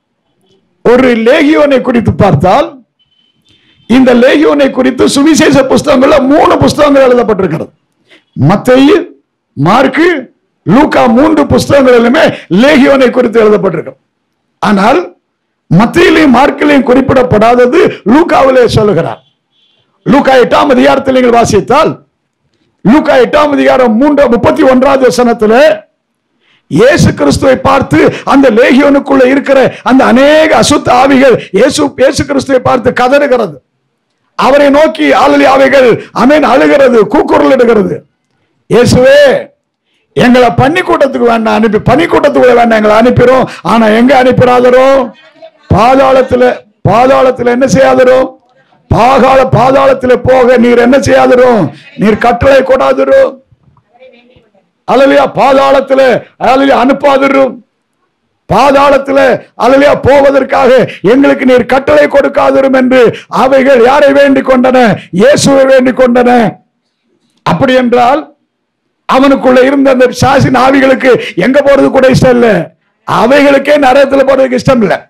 A: ஒரு லேகியோனை குறித்து பார்த்தால் இந்த லேகியோனை குறித்து சுவிசேஷ புஸ்தகங்கள்ல மூணு புஸ்தகங்கள் எழுதப்பட்டிருக்கிறது மத்தேயு மார்க்கு லூக்கா மூன்று புஸ்தகங்களிலுமே லேகியோனை குறித்து எழுதப்பட்டிருக்கு ஆனால் மத்தியிலையும் மார்க்கிலையும் குறிப்பிடப்படாதது லூக்காவிலே சொல்லுகிறார் லூக்கா எட்டாம் அதிகாரத்தில் நீங்கள் வாசித்தால் லூக்கா எட்டாம் அதிகாரம் மூன்று முப்பத்தி ஒன்றாவது வசனத்துல இயேசு கிறிஸ்துவை பார்த்து அந்த லேகியோனுக்குள்ள இருக்கிற அந்த அநேக அசுத்த ஆவிகள் இயேசு இயேசு கிறிஸ்துவை பார்த்து கதறுகிறது அவரை நோக்கி ஆளலி ஆவிகள் அமேன் அழுகிறது கூக்குரலிடுகிறது இயேசுவே எங்களை பன்னிக்கூட்டத்துக்கு வேண்டாம் அனுப்பி பனிக்கூட்டத்துக்குள்ள வேண்டாம் எங்களை அனுப்பிடும் ஆனா எங்க அனுப்பிடாதரோ பாதாளத்துல பாதாளத்துல என்ன செய்யாதரோ பாதாள பாதாளத்துல போக நீர் என்ன செய்யாதரோ நீர் கட்டளை கொடாதரோ
B: அவரை வேண்டிக் கொண்டார்
A: அலலியா பாதாளத்துல அலலியா அனுப்பாதிரும் பாதாளத்துல அலலியா போவதற்காக எங்களுக்கு நீர் கட்டளை கொடுக்காதிரும் என்று அவைகள் யாரை வேண்டிக் கொண்டன இயேசுவை வேண்டிக் கொண்டன அப்படி என்றால் அவனுக்குள்ள இருந்த அந்த சாசின் ஆவிகளுக்கு எங்க போறது கூட இஷ்டம் இல்ல அவைகளுக்கே நரகத்துல போறதுக்கு இஷ்டம் இல்ல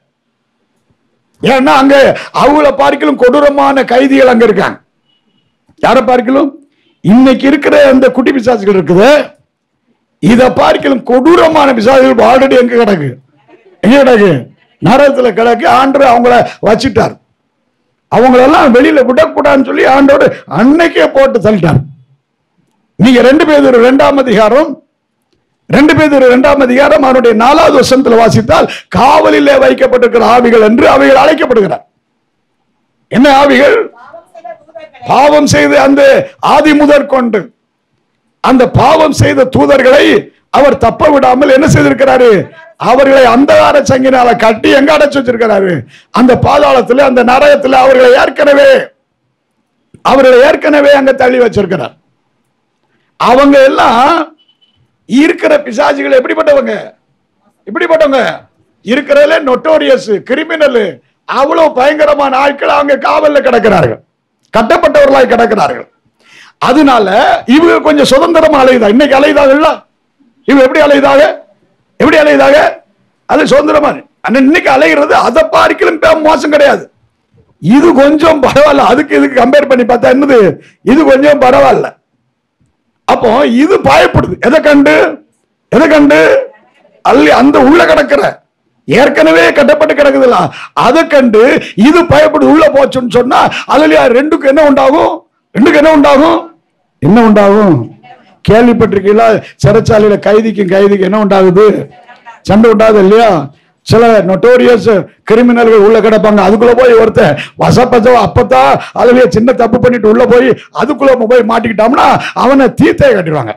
A: ஏன்னா அங்க அவங்கள பார்க்கலும் கொடூரமான கைதிகள் அங்க இருக்காங்க யாரை பார்க்கலும் இன்னைக்கு இருக்கிற அந்த குட்டி பிசாசுகள் இருக்குது இத பார்க்கலும் கொடூரமான பிசாசுகள் ஆல்ரெடி எங்க கிடக்கு எங்க கிடக்கு நரகத்துல கிடக்கு ஆண்டு அவங்கள வச்சிட்டார் அவங்களெல்லாம் வெளியில விடக்கூடாதுன்னு சொல்லி ஆண்டோடு அன்னைக்கே போட்டு தள்ளிட்டார் நீங்க ரெண்டு பேர் இரண்டாம் அதிகாரம் ரெண்டு பேர் இரண்டாம் அதிகாரம் அவனுடைய நாலாவது வசனத்தில் வாசித்தால் காவலிலே வைக்கப்பட்டிருக்கிற ஆவிகள் என்று அவைகள் அழைக்கப்படுகிறார் என்ன ஆவிகள்
B: பாவம் செய்த தூதர்களை
A: பாவம் செய்த அந்த ஆதி முதற் கொண்டு அந்த பாவம் செய்த தூதர்களை அவர் தப்ப விடாமல் என்ன செய்திருக்கிறாரு அவர்களை அந்தகார சங்கினால கட்டி எங்க அடைச்சு வச்சிருக்கிறாரு அந்த பாதாளத்துல அந்த நரகத்துல அவர்களை ஏற்கனவே அவர்களை ஏற்கனவே அங்க தள்ளி வச்சிருக்கிறார் அவங்க எல்லாம் இருக்கிற பிசாசுகள் எப்படிப்பட்டவங்க இப்படிப்பட்டவங்க இருக்கிறதுல நொட்டோரியஸ் கிரிமினல் அவ்வளவு பயங்கரமான ஆட்கள் அவங்க காவல்ல கிடக்கிறார்கள் கட்டப்பட்டவர்களாய் கிடக்கிறார்கள் அதனால இவங்க கொஞ்சம் சுதந்திரமா அலையுதா இன்னைக்கு அலையுதாங்கல்ல இவங்க எப்படி அலையுதாக எப்படி அலையுதாக அது சுதந்திரமா ஆனா இன்னைக்கு அலைகிறது அதை பார்க்கலும் பே- மோசம் கிடையாது இது கொஞ்சம் பரவாயில்ல அதுக்கு இதுக்கு கம்பேர் பண்ணி பார்த்தா என்னது இது கொஞ்சம் பரவாயில்ல அப்போ இது பயப்படுது எதை கண்டு எதை கண்டு அல்ல அந்த உள்ள கிடக்கிற ஏற்கனவே கட்டப்பட்டு கிடக்குதுல்ல அதை கண்டு இது பயப்படுது உள்ள போச்சுன்னு சொன்னா அதுல ரெண்டுக்கு என்ன உண்டாகும் ரெண்டுக்கு என்ன உண்டாகும் என்ன உண்டாகும் கேள்விப்பட்டிருக்கீங்களா சிறைச்சாலையில கைதிக்கும் கைதிக்கு என்ன உண்டாகுது சண்டை உண்டாகுது இல்லையா சில நொட்டோரியஸ் கிரிமினல்கள் உள்ள கிடப்பாங்க அதுக்குள்ள போய் ஒருத்தன் வசப்பசவ அப்பதான் அதுலயே சின்ன தப்பு பண்ணிட்டு உள்ள போய் அதுக்குள்ள போய் மாட்டிக்கிட்டோம்னா அவனை தீர்த்தே கட்டிடுவாங்க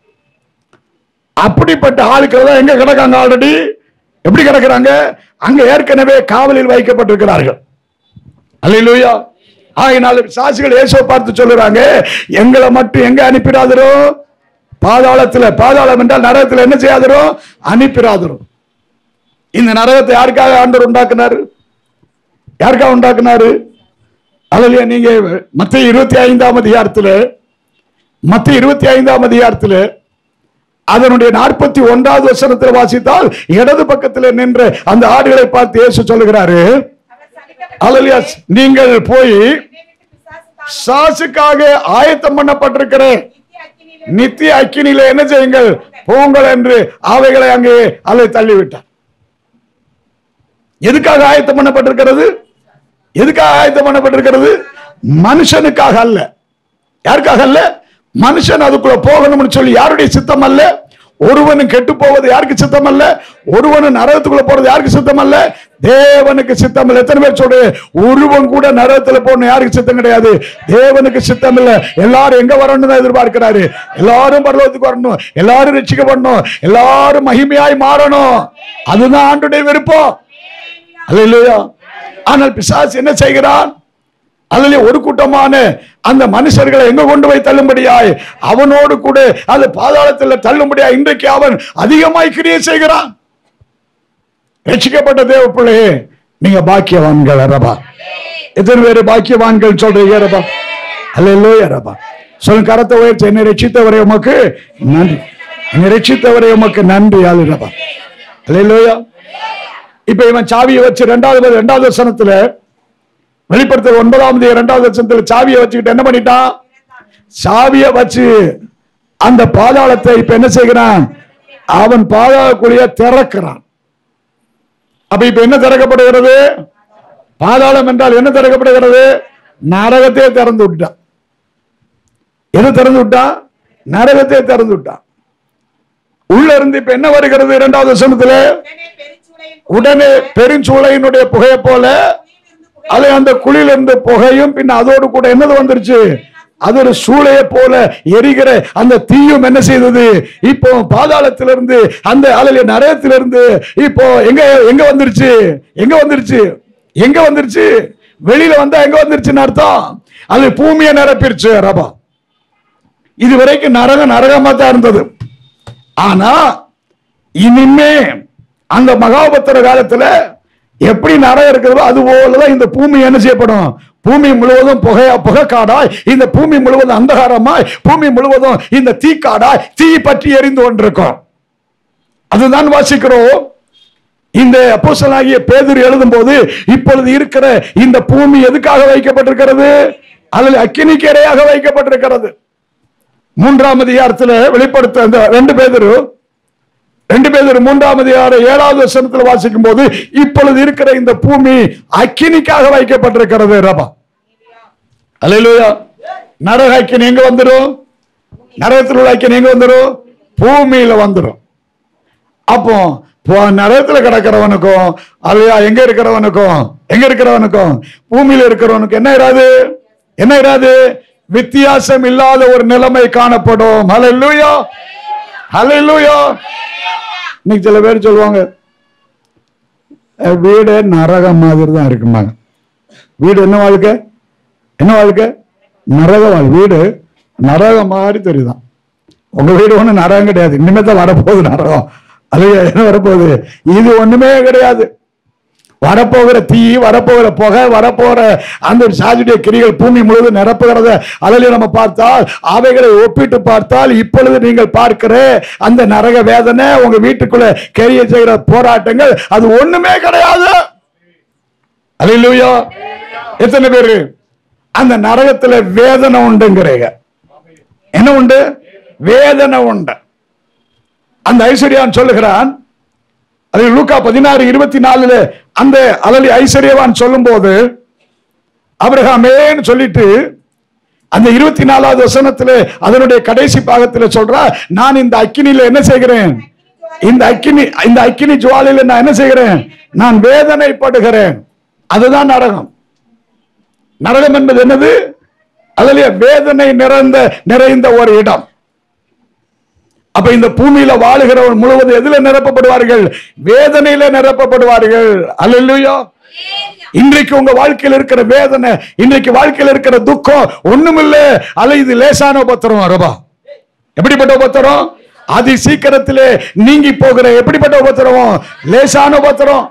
A: அப்படிப்பட்ட ஆளுக்கள் தான் எங்க கிடக்காங்க ஆல்ரெடி எப்படி கிடக்குறாங்க அங்க ஏற்கனவே காவலில் வைக்கப்பட்டிருக்கிறார்கள் அல்லேலூயா ஆகினால சாசிகள் இயேசுவை பார்த்து சொல்லுறாங்க எங்களை மட்டும் எங்க அனுப்பிடாதரோ பாதாளத்துல பாதாளம் என்றால் நரகத்துல என்ன செய்யாதரோ அனுப்பிடாதரோ இந்த நரகத்தை யாருக்காக ஆண்டவர் உண்டாக்குனாரு யாருக்காக உண்டாக்குனாரு அல்லையா நீங்க மத்திய இருபத்தி ஐந்தாம் அதிகாரத்துல மத்திய இருபத்தி ஐந்தாம் அதிகாரத்துல அதனுடைய நாற்பத்தி ஒன்றாவது வசனத்தில் வாசித்தால் இடது பக்கத்தில் நின்ற அந்த ஆடுகளை பார்த்து இயேசு சொல்லுகிறாரு
B: அவர் சலிக்கப்பட்டு
A: அல்லையா நீங்கள் போய்
B: என்னை விட்டு பிசாசு தாங்க
A: சாசுக்காக ஆயத்தம் பண்ணப்பட்டிருக்கிற
B: நித்திய அக்கினியிலே
A: நித்திய அக்கினியில என்ன செய்யுங்கள் போங்கள் என்று அவைகளை அங்கே அலை தள்ளிவிட்டார் எதுக்காக ஆயத்தம் பண்ணப்பட்டிருக்கிறது எதுக்காக ஆயத்தம் பண்ணப்பட்டிருக்கிறது மனுஷனுக்காக அல்ல யாருக்காக அல்ல மனுஷன் அதுக்குள்ள போகணும்னு சொல்லி யாருடைய சித்தம் அல்ல ஒருவனும் கெட்டு போவது யாருக்கு சித்தம் அல்ல ஒருவனும் நரகத்துக்குள்ள போறது யாருக்கு சித்தம் அல்ல தேவனுக்கு சித்தம் இல்ல எத்தனை பேர் சொல்லு ஒருவன் கூட நரகத்துல போகணும் யாருக்கு சித்தம் கிடையாது தேவனுக்கு சித்தம் இல்ல எல்லாரும் எங்க வரணும்னு தான் எதிர்பார்க்கிறாரு எல்லாரும் பரலோகத்துக்கு வரணும் எல்லாரும் ரட்சிக்கப்படணும் எல்லாரும் மகிமையாய் மாறணும் அதுதான் ஆண்டுடைய விருப்பம் அல்லையா ஆனால் பிசாசு என்ன செய்கிறான் அதிலே ஒரு கூட்டமான அந்த மனுஷர்களை எங்க கொண்டு போய் தள்ளும்படியாய் அவனோடு கூட அது பாதாளத்தில் தள்ளும்படியாய் இன்றைக்கு அவன் அதிகமாய் கிரியை செய்கிறான் ரட்சிக்கப்பட்ட தேவ பிள்ளையே நீங்க பாக்கியவான்கள் ரபா எத்தனை பேர் பாக்கியவான்கள் சொல்றீங்க ரபா அல்ல ரபா சொல்லுங்க கரத்தை உயர்த்தி என்னை ரட்சித்தவரை உமக்கு நன்றி என்னை ரட்சித்தவரை உமக்கு நன்றி ஆளு ரபா அல்ல இப்ப இவன் சாவியை வச்சு ரெண்டாவது ரெண்டாவது வசனத்துல வெளிப்படுத்த ஒன்பதாம் இரண்டாவது வசனத்துல சாவியை வச்சுக்கிட்டு என்ன பண்ணிட்டான் சாவியை வச்சு அந்த பாதாளத்தை இப்ப என்ன செய்கிறான் அவன் பாதாள குழிய திறக்கிறான் அப்ப இப்ப என்ன திறக்கப்படுகிறது பாதாளம் என்றால் என்ன திறக்கப்படுகிறது நரகத்தை திறந்து விட்டான் எது திறந்து விட்டான் நரகத்தை திறந்து விட்டான் உள்ள இருந்து இப்ப என்ன வருகிறது இரண்டாவது வசனத்துல
B: உடனே பெருஞ்சூளையின்
A: உடனே பெருஞ்சூளையினுடைய புகையை போல
B: புகையிலிருந்து புகை
A: அது அந்த குழியிலிருந்து புகையும் பின்ன அதோடு கூட என்னது வந்துருச்சு அது ஒரு சூளையை போல எரிகிற அந்த தீயும் என்ன செய்தது இப்போ பாதாளத்திலிருந்து அந்த அலையில நரகத்திலிருந்து இப்போ எங்க எங்க வந்துருச்சு எங்க வந்துருச்சு எங்க வந்துருச்சு வெளியில வந்தா எங்க வந்துருச்சுன்னு அர்த்தம் அது பூமியை நிரப்பிருச்சு ரபா இது வரைக்கும் நரகம் நரகமா தான் இருந்தது ஆனா இனிமே அந்த மகாபத்திர காலத்துல எப்படி நரகம் இருக்கிறதோ அது போலதான் இந்த பூமி என்ன செய்யப்படும் பூமி முழுவதும் புகையா புகைக்காடாய் இந்த பூமி முழுவதும் அந்தகாரமாய் பூமி முழுவதும் இந்த தீக்காடாய் தீ பற்றி எரிந்து கொண்டிருக்கும் அதுதான் வாசிக்கிறோம் இந்த அப்போஸ்தலனாகிய பேதுரு எழுதும்போது இப்பொழுது இருக்கிற இந்த பூமி எதுக்காக வைக்கப்பட்டிருக்கிறது அதில் அக்கினிக்கு இரையாக வைக்கப்பட்டிருக்கிறது மூன்றாம் அதிகாரத்துல வெளிப்படுத்த அந்த ரெண்டு பேதரு ரெண்டு பேதர் மூன்றாம் அதிகார ஏழாவது வசனத்தில் வாசிக்கும் போது இப்பொழுது இருக்கிற இந்த பூமி அக்கினிக்காக வைக்கப்பட்டிருக்கிறது ரபா அல்லேலூயா நரக அக்கினி எங்க வந்துடும் நரகத்தில் உள்ள அக்கினி எங்க வந்துடும் பூமியில வந்துடும் அப்போ இப்போ நரகத்துல கிடக்கிறவனுக்கும் அல்லையா எங்க இருக்கிறவனுக்கும் எங்க இருக்கிறவனுக்கும் பூமியில இருக்கிறவனுக்கு என்ன இராது என்ன இராது வித்தியாசம் இல்லாத ஒரு நிலைமை காணப்படும் ஹalleluya ஹalleluya இன்னைக்கு சில பேர் சொல்லுவாங்க "அஹ், வீடு நரகம் மாதிரி தான் இருக்குமாங்க வீடு என்ன வாழ்க்கை என்ன வாழ்க்கை நரக வாழ் வீடு நரகம் மாதிரி தெரியுதான் உங்க வீடு ஒண்ணு நரகம் கிடையாது இனிமே தான் வரப்போகுது நரகம் அது என்ன வரப்போகுது இது ஒண்ணுமே கிடையாது வரப்போகிற தீ வரப்போகிற புகை வரப்போகிற அந்த சாதியுடைய கிரிகள் பூமி முழுவதும் நிரப்புகிறத அதில் நம்ம பார்த்தால் அவைகளை ஒப்பிட்டு பார்த்தால் இப்பொழுது நீங்கள் பார்க்கிற அந்த நரக வேதனை உங்க வீட்டுக்குள்ள கெரிய செய்கிற போராட்டங்கள் அது ஒண்ணுமே கிடையாது அல்லேலூயா எத்தனை பேரு அந்த நரகத்துல வேதனை உண்டுங்கிறீங்க என்ன உண்டு வேதனை உண்டு அந்த ஐஸ்வர்யான் சொல்லுகிறான் அது லூக்கா பதினாறு இருபத்தி நாலுல அந்த அலலி ஐஸ்வர்யவான் சொல்லும்போது அபிரகாமேன்னு சொல்லிட்டு அந்த இருபத்தி நாலாவது வசனத்துல அதனுடைய கடைசி பாகத்துல சொல்றா நான் இந்த அக்கினியில என்ன செய்கிறேன் இந்த அக்கினி இந்த அக்கினி ஜுவாலையில நான் என்ன செய்கிறேன் நான் வேதனைப்படுகிறேன் அதுதான் நரகம் நரகம் என்பது என்னது அதிலே வேதனை நிறைந்த நிறைந்த ஒரு இடம் அப்ப இந்த பூமியில வாழுகிறவன் முழுவதும் எதுல நிரப்பப்படுவார்கள் வேதனையில நிரப்பப்படுவார்கள் அல்லேலூயா இன்றைக்கு உங்க வாழ்க்கையில் இருக்கிற வேதனை இன்றைக்கு வாழ்க்கையில் இருக்கிற துக்கம் ஒண்ணுமில்ல அல்ல இது லேசான உபத்திரம் ரபா எப்படிப்பட்ட உபத்திரம் அதி சீக்கிரத்திலே நீங்கி போகிற எப்படிப்பட்ட உபத்திரம் லேசான உபத்திரம்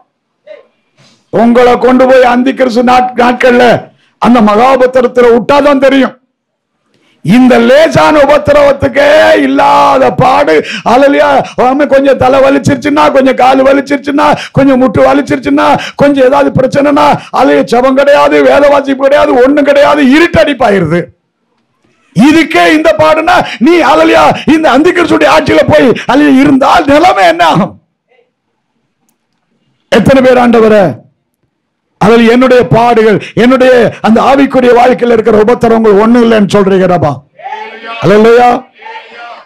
A: உங்களை கொண்டு போய் அந்தி கிறிஸ்து நாட்- நாட்கள்ல அந்த மகாபத்திரத்துல விட்டாதான் தெரியும் இந்த லேசான உபத்திரவத்துக்கே இல்லாத பாடு அலலியா அவன் கொஞ்சம் தலை வலிச்சிருச்சுன்னா கொஞ்சம் கால் வலிச்சிருச்சுன்னா கொஞ்சம் முட்டு வலிச்சிருச்சுன்னா கொஞ்சம் ஏதாவது பிரச்சனைனா அலைய ஜபம் கிடையாது வேத வாசிப்பு கிடையாது ஒண்ணும் கிடையாது இருட்டடிப்பாயிருது இதுக்கே இந்த பாடுனா நீ அலலியா இந்த அந்திகிறிஸ்துடைய ஆட்சியில போய் அலைய இருந்தால் நிலைமை என்ன ஆகும் எத்தனை பேர் ஆண்டவரை அதில் என்னுடைய பாடுகள் என்னுடைய அந்த ஆவிக்குரிய வாழ்க்கையில் இருக்கிற உபத்திரவங்கள் ஒண்ணும் இல்லைன்னு சொல்றீங்கடாப்பா அல்லையா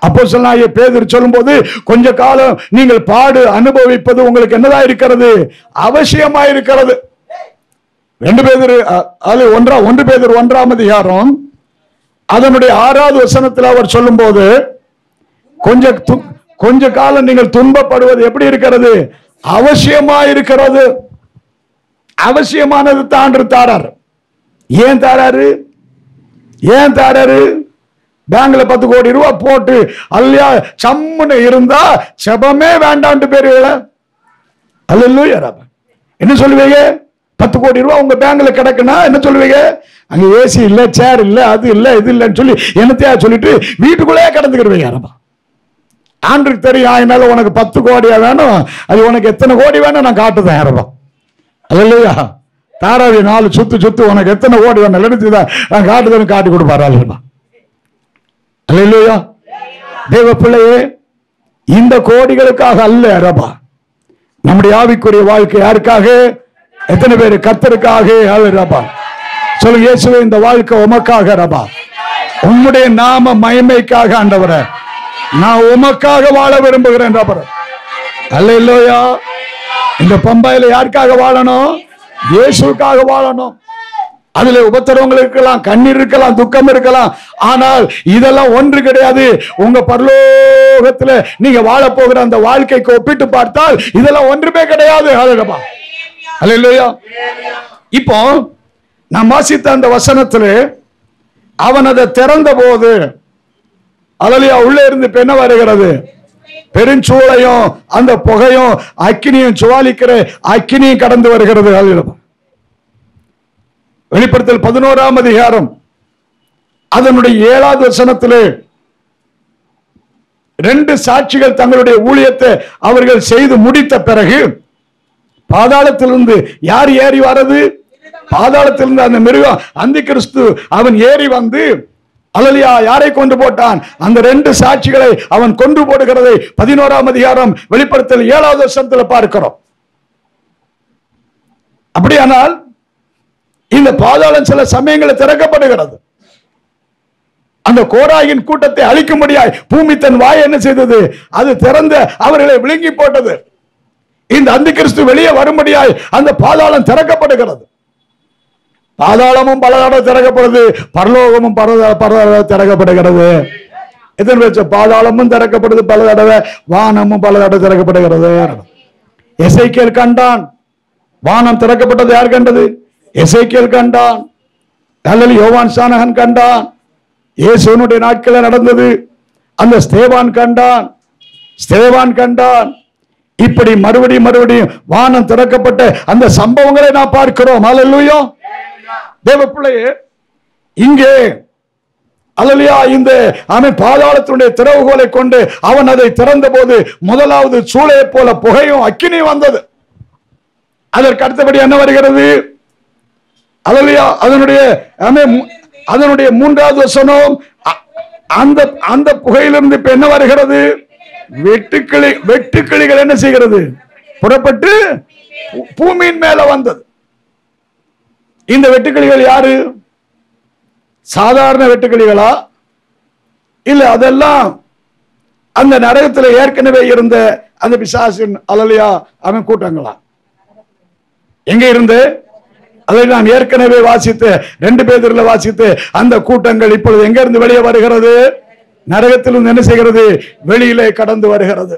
A: அப்போ சொல்லாய பேதர் சொல்லும்போது கொஞ்ச காலம் நீங்கள் பாடு அனுபவிப்பது உங்களுக்கு என்னதா இருக்கிறது அவசியமா இருக்கிறது ரெண்டு பேதர் அது ஒன்றா ஒன்று பேதர் ஒன்றாம் அதிகாரம் அதனுடைய ஆறாவது வசனத்தில் அவர் சொல்லும்போது கொஞ்ச து- கொஞ்ச காலம் நீங்கள் துன்பப்படுவது எப்படி இருக்கிறது அவசியமா இருக்கிறது அவசியமானது தாண்டு தாரார் ஏன் தாராரு ஏன் தாராரு பேங்க்ல பத்து கோடி ரூபாய் போட்டு அல்லையா சம்முன்னு இருந்தா செபமே வேண்டாம்னு பேருல அல்ல என்ன சொல்லுவீங்க பத்து கோடி ரூபாய் உங்க பேங்க்ல கிடக்குன்னா என்ன சொல்லுவீங்க அங்க ஏசி இல்ல சேர் இல்ல அது இல்ல இது இல்லைன்னு சொல்லி என்னத்தையா சொல்லிட்டு வீட்டுக்குள்ளேயே கிடந்துக்கிடுவீங்க அரபா ஆண்டுக்கு தெரியும் என்னால உனக்கு பத்து கோடியா வேணும் அது உனக்கு எத்தனை கோடி வேணும் நான் காட்டுதேன் அரபா அல்லையா தாராவி நாலு சுத்து சுத்து உனக்கு எத்தனை கோடி வேணும் எடுத்துதான் நான் காட்டுதேன்னு காட்டி கொடுப்பாரு அல்லா அல்லையா தேவ பிள்ளையே இந்த கோடிகளுக்காக அல்ல அரபா நம்முடைய ஆவிக்குரிய வாழ்க்கை யாருக்காக எத்தனை பேர் கத்தருக்காக அல்ல ரபா சொல்லுங்க இயேசுவே இந்த வாழ்க்கை உமக்காக ரபா உம்முடைய நாம மகிமைக்காக ஆண்டவரே நான் உமக்காக வாழ விரும்புகிறேன் ரபர் அல்ல இல்லையா இந்த பம்பாயில யாருக்காக வாழணும் இயேசுக்காக வாழணும் அதுல உபத்திரவங்கள் இருக்கலாம் கண்ணீர் இருக்கலாம் துக்கம் இருக்கலாம் ஆனால் இதெல்லாம் ஒன்று கிடையாது உங்க பரலோகத்துல நீங்க வாழ போகிற அந்த வாழ்க்கைக்கு ஒப்பிட்டு பார்த்தால் இதெல்லாம் ஒன்றுமே கிடையாது ஹalleluya ஹalleluya இப்போ நான் வாசித்த அந்த வசனத்துல அவன் அதை திறந்த போது அலலியா உள்ளே இருந்து இப்ப என்ன வருகிறது பெருஞ்சூளையும் அந்த புகையும் அக்கினியும் சுவாலிக்கிற அக்கினியும் கடந்து வருகிறது ஹalleluya வெளிப்படுத்தல் பதினோராம் அதிகாரம் அதனுடைய ஏழாவது வசனத்திலே ரெண்டு சாட்சிகள் தங்களுடைய ஊழியத்தை அவர்கள் செய்து முடித்த பிறகு பாதாளத்திலிருந்து யார் ஏறி வர்றது பாதாளத்திலிருந்து அந்த மிருகம் அந்த கிறிஸ்து அவன் ஏறி வந்து அலலியா யாரை கொண்டு போட்டான் அந்த ரெண்டு சாட்சிகளை அவன் கொண்டு போடுகிறதை பதினோராம் அதிகாரம் வெளிப்படுத்தல் ஏழாவது வருஷத்துல பார்க்கிறோம் அப்படியானால் இந்த பாதாளம் சில சமயங்களில் திறக்கப்படுகிறது அந்த கோராயின் கூட்டத்தை அழிக்கும்படியாய் பூமி தன் வாய் என்ன செய்தது அது திறந்த அவர்களை விழுங்கி போட்டது இந்த அந்தி கிறிஸ்து வெளியே வரும்படியாய் அந்த பாதாளம் திறக்கப்படுகிறது பாதாளமும் பல தடவை திறக்கப்படுது பரலோகமும் பல த- பல தடவை திறக்கப்படுகிறது எத்தனை பேர் பாதாளமும் திறக்கப்படுது பல தடவை வானமும் பல தடவை திறக்கப்படுகிறது எசைக்கேல் கண்டான் வானம் திறக்கப்பட்டது யார் கண்டது எசைக்கேல் கண்டான் அல்லது யோவான் சானகன் கண்டான் இயேசுனுடைய நாட்களில் நடந்தது அந்த ஸ்தேவான் கண்டான் ஸ்தேவான் கண்டான் இப்படி மறுபடியும் மறுபடியும் வானம் திறக்கப்பட்ட அந்த சம்பவங்களை நான் பார்க்கிறோம் அல்லேலூயா தேவ பிள்ளையே இங்கே அல்லலியா இந்த அவன் பாதாளத்தினுடைய திறவுகோலை கொண்டு அவன் அதை திறந்த போது முதலாவது சூளையைப் போல புகையும் அக்கினியும் வந்தது அதற்கு அடுத்தபடி என்ன வருகிறது அல்லலியா அதனுடைய ஆமென், மு- அதனுடைய மூன்றாவது வசனம் அ- அந்த அந்த புகையிலிருந்து இப்ப என்ன வருகிறது வெட்டுக்கிளி வெட்டுக்கிளிகள் என்ன செய்கிறது புறப்பட்டு பூ- பூமியின் மேல வந்தது இந்த வெட்டுக்கிளிகள் யாரு சாதாரண வெட்டுக்கிளிகளா இல்ல அதெல்லாம் அந்த நரகத்துல ஏற்கனவே இருந்த அந்த பிசாசின் அலலியா அவன் கூட்டங்களா எங்க இருந்து அதை நான் ஏற்கனவே வாசித்து ரெண்டு பேர்ல வாசித்து அந்த கூட்டங்கள் இப்பொழுது எங்க இருந்து வெளியே வருகிறது நரகத்திலிருந்து என்ன செய்கிறது வெளியிலே கடந்து வருகிறது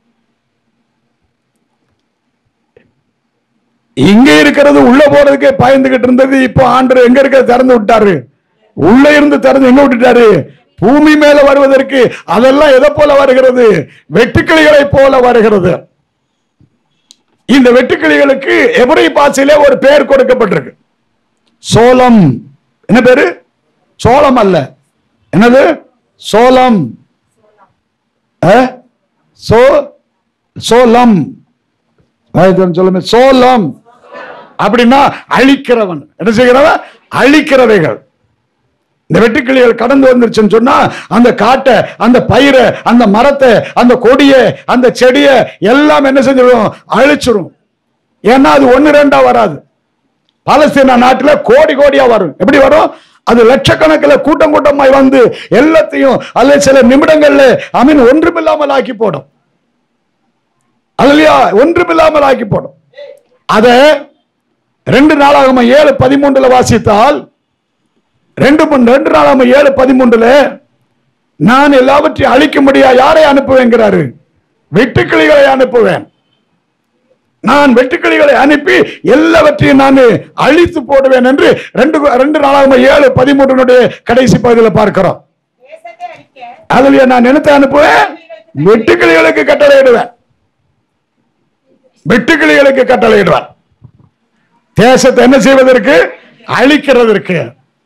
A: இங்க இருக்கிறது உள்ள போறதுக்கே பயந்துகிட்டு இருந்தது இப்போ ஆண்டு எங்க இருக்கிறது திறந்து விட்டாரு உள்ள இருந்து திறந்து எங்க விட்டுட்டாரு பூமி மேல வருவதற்கு அதெல்லாம் எதை போல வருகிறது வெட்டுக்கிளிகளை போல வருகிறது இந்த வெட்டுக்கிளிகளுக்கு எவரை பாசையிலே ஒரு பெயர் கொடுக்கப்பட்டிருக்கு சோளம் என்ன பேரு சோளம் அல்ல என்னது சோளம் அஹ்? சோ சோளம் வாய்த்தவன் சொல்லுங்க சோளம் அப்படின்னா அழிக்கிறவன் என்ன செய்கிறவன் அழிக்கிறவைகள் இந்த வெட்டுக்கிளிகள் கடந்து வந்துருச்சுன்னு சொன்னா அந்த காட்டை அந்த பயிரை அந்த மரத்தை அந்த கொடியை அந்த செடியை எல்லாம் என்ன செஞ்சிடும் அழிச்சிரும் ஏன்னா அது ஒன்னு ரெண்டா வராது பாலஸ்தீன நாட்டுல கோடி கோடியா வரும் எப்படி வரும் அது லட்சக்கணக்கில் கூட்டம் கூட்டமாய் வந்து எல்லாத்தையும் அல்ல சில நிமிடங்கள்ல அமீன் ஒன்றுமில்லாமல் ஆக்கி போடும் அல்லையா ஒன்றுமில்லாமல் ஆக்கி போடும் அத ரெண்டு நாளாகம ஏழு பதிமூன்றுல வாசித்தால் ரெண்டு மூணு ரெண்டு நாளாகம ஏழு பதிமூன்றுல நான் எல்லாவற்றையும் அழிக்க முடியா யாரை அனுப்புவேங்கிறாரு வெட்டுக்கிளிகளை அனுப்புவேன் நான் வெட்டுக்கிளிகளை அனுப்பி எல்லாவற்றையும் நான் அழித்து போடுவேன் என்று ரெண்டு ரெண்டு நாளாகம ஏழு பதிமூன்றுனுடைய கடைசி பகுதியில் பார்க்கிறோம்
B: தேசத்தை அழிக்க
A: அதுல நான் என்னத்தை அனுப்புவேன் வெட்டுக்கிளிகளுக்கு கட்டளையிடுவேன் வெட்டுக்கிளிகளுக்கு கட்டளையிடுவான் தேசத்தை என்ன செய்வதற்கு அழிக்கிறதற்கு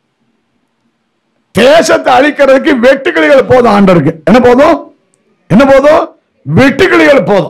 A: தேசத்தை அழிக்கிறதுக்கு வெட்டுக்கிளிகள் போதும் ஆண்டருக்கு என்ன போதும் என்ன போதும் வெட்டுக்கிளிகள் போதும்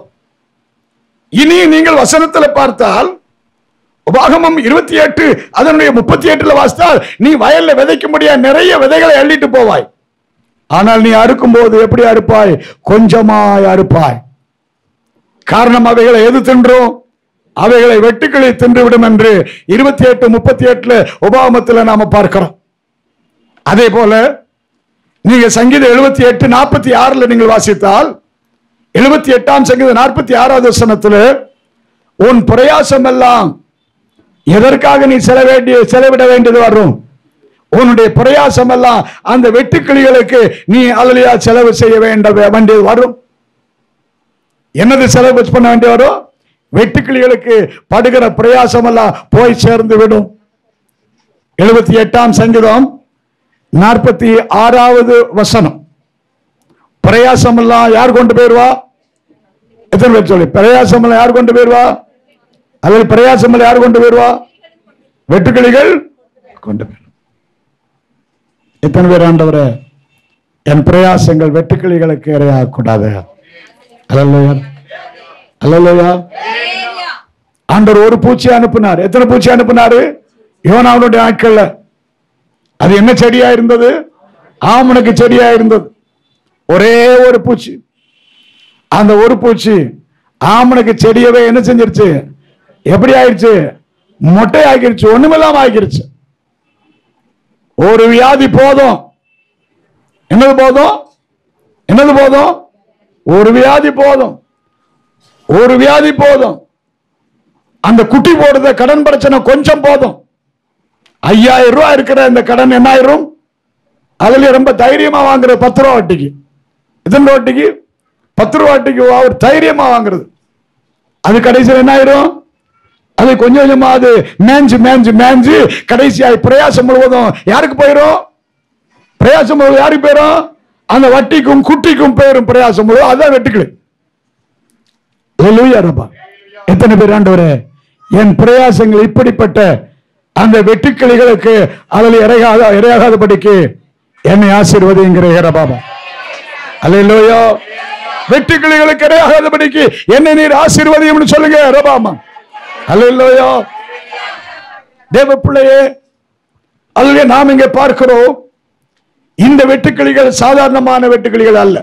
A: இனி நீங்கள் வசனத்தில் பார்த்தால் உபாகமம் இருபத்தி எட்டு அதனுடைய முப்பத்தி எட்டுல வாசித்தால் நீ வயல்ல விதைக்க முடியாது நிறைய விதைகளை அள்ளிட்டு போவாய் ஆனால் நீ அறுக்கும் போது எப்படி அறுப்பாய் கொஞ்சமாய் அறுப்பாய் காரணம் அவைகளை எது தின்றும் அவைகளை வெட்டுக்கிளி தின்றுவிடும் என்று இருபத்தி எட்டு முப்பத்தி எட்டுல உபாகமத்துல நாம பார்க்கிறோம் அதே போல நீங்க சங்கீதம் எழுபத்தி எட்டு நாற்பத்தி ஆறுல நீங்கள் வாசித்தால் எழுபத்தி எட்டாம் சங்கீதம் நாற்பத்தி ஆறாவது வசனத்துல உன் பிரயாசம் எல்லாம் எதற்காக நீ செல வேண்டிய செலவிட வேண்டியது வரும் உன்னுடைய பிரயாசம் எல்லாம் அந்த வெட்டுக்கிளிகளுக்கு நீ அலலியா செலவு செய்ய வேண்ட வேண்டியது வரும் என்னது செலவு பண்ண வேண்டிய வரும் வெட்டுக்கிளிகளுக்கு படுகிற பிரயாசம் எல்லாம் போய் சேர்ந்து விடும் எழுபத்தி எட்டாம் சங்கீதம் நாற்பத்தி ஆறாவது வசனம் பிரயாசம் எல்லாம் யார் கொண்டு போயிருவா எத்தனை பேர் சொல்லி பிரயாசம் எல்லாம் யார் கொண்டு போயிருவா அல்லது பிரயாசம் எல்லாம் யார் கொண்டு போயிருவா வெட்டுக்கிளிகள் கொண்டு போயிரும் எத்தனை பேர் ஆண்டவரே என் பிரயாசங்கள் வெட்டுக்கிளிகளுக்கு இரையாக கூடாது அல்லையா அல்லையா ஆண்டவர் ஒரு பூச்சி அனுப்புனார் எத்தனை பூச்சி அனுப்புனாரு யோனாவுடைய நாட்கள்ல அது என்ன செடியா இருந்தது ஆமணக்கு செடியா இருந்தது ஒரே ஒரு பூச்சி அந்த ஒரு பூச்சி ஆமணக்கு செடியவே என்ன செஞ்சிருச்சு எப்படி ஆயிடுச்சு மொட்டை ஆக்கிருச்சு ஒண்ணுமில்லாம ஆக்கிருச்சு ஒரு வியாதி போதும் என்னது போதும் என்னது போதும் ஒரு வியாதி போதும் ஒரு வியாதி போதும் அந்த குட்டி போடுற கடன் பிரச்சனை கொஞ்சம் போதும் ஐயாயிரம் ரூபாய் இருக்கிற இந்த கடன் என்ன ஆயிரும் அதுல ரொம்ப தைரியமா வாங்குற பத்து ரூபா வட்டிக்கு எத்தனை ரூபா வட்டிக்கு பத்து ரூபா வட்டிக்கு அவர் தைரியமா வாங்குறது அது கடைசியில் என்ன ஆயிரும் அது கொஞ்சம் கொஞ்சமா அது மேஞ்சு மேஞ்சு மேஞ்சு கடைசியாய் பிரயாசம் முழுவதும் யாருக்கு போயிரும் பிரயாசம் முழுவதும் யாருக்கு போயிரும் அந்த வட்டிக்கும் குட்டிக்கும் போயிரும் பிரயாசம் முழுவதும் அதான் வெட்டுக்கிளி ஹalleluya ரப்பா எத்தனை பேர் ஆண்டவரே என் பிரயாசங்கள் இப்படிப்பட்ட அந்த வெட்டுக்கிளிகளுக்கு அதில் இறையாத இரையாகாதபடிக்கு என்னை ஆசீர்வதிங்கிற பாபா அல்லையா வெட்டுக்கிளிகளுக்கு இரையாகாதபடிக்கு என்னை நீர் ஆசீர்வதியும் சொல்லுங்க ரபாமா அல்லையா தேவ பிள்ளையே அல்ல நாம் இங்கே பார்க்கிறோம் இந்த வெட்டுக்கிளிகள் சாதாரணமான வெட்டுக்கிளிகள் அல்ல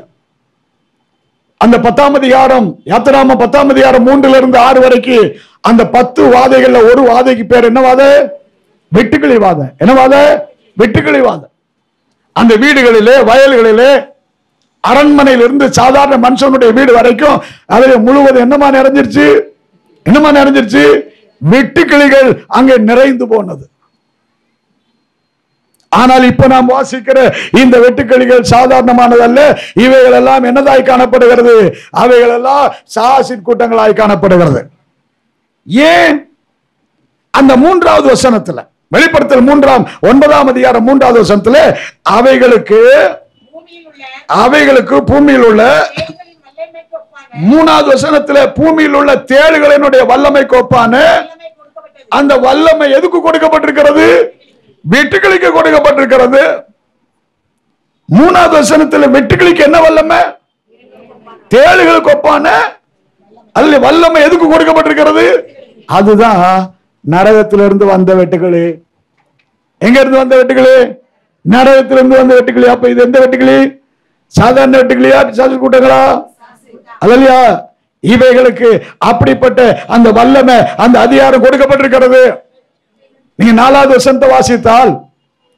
A: அந்த பத்தாம் அதிகாரம் யாத்திராம பத்தாம் அதிகாரம் மூன்றுல இருந்து ஆறு வரைக்கும் அந்த பத்து வாதைகள்ல ஒரு வாதைக்கு பேர் என்ன வாதை வெட்டுக்கிளி வாதை என்ன வாதை வெட்டுக்கிளி வாதை அந்த வீடுகளிலே வயல்களிலே அரண்மனையிலிருந்து சாதாரண மனுஷனுடைய வீடு வரைக்கும் அதுல முழுவதும் என்னமா நிறைஞ்சிருச்சு என்னமா நிறைஞ்சிருச்சு வெட்டுக்கிளிகள் அங்கே நிறைந்து போனது ஆனால் இப்ப நாம் வாசிக்கிற இந்த வெட்டுக்கிளிகள் சாதாரணமானதல்ல இவைகள் எல்லாம் என்னதாய் காணப்படுகிறது அவைகள் எல்லாம் சாசின் கூட்டங்களாய் காணப்படுகிறது ஏன் அந்த மூன்றாவது வசனத்துல வெளிப்படுத்தல் மூன்றாம் ஒன்பதாம் அதிகாரம் மூன்றாவது வசனத்துல அவைகளுக்கு
B: பூமியில் உள்ள
A: அவைகளுக்கு பூமியில் உள்ள
B: தேவர்களின் வல்லமைக்கு ஒப்பான
A: மூணாவது வசனத்துல பூமியில் உள்ள தேளுகளினுடைய வல்லமை கோப்பான
B: வல்லமை கொடுக்கப்பட்டது
A: அந்த வல்லமை எதுக்கு கொடுக்கப்பட்டிருக்கிறது வெட்டுக்கிளிக்கு கொடுக்கப்பட்டிருக்கிறது மூணாவது வசனத்துல வெட்டுக்கிளிக்கு என்ன வல்லமை தேளுகளுக்கு ஒப்பான அல்ல வல்லமை எதுக்கு கொடுக்கப்பட்டிருக்கிறது அதுதான் நரகத்திலிருந்து வந்த வெட்டுக்கிளி எங்க இருந்து வந்த வெட்டுக்கிளி நரகத்திலிருந்து வந்த வெட்டுக்கிளி அப்ப இது எந்த வெட்டுக்கிளி சாதாரண வெட்டுக்கிளியா பிசாசு கூட்டங்களா அல்லையா இவைகளுக்கு அப்படிப்பட்ட அந்த வல்லமை அந்த அதிகாரம் கொடுக்கப்பட்டிருக்கிறது நீங்க நாலாவது வசனத்தை வாசித்தால்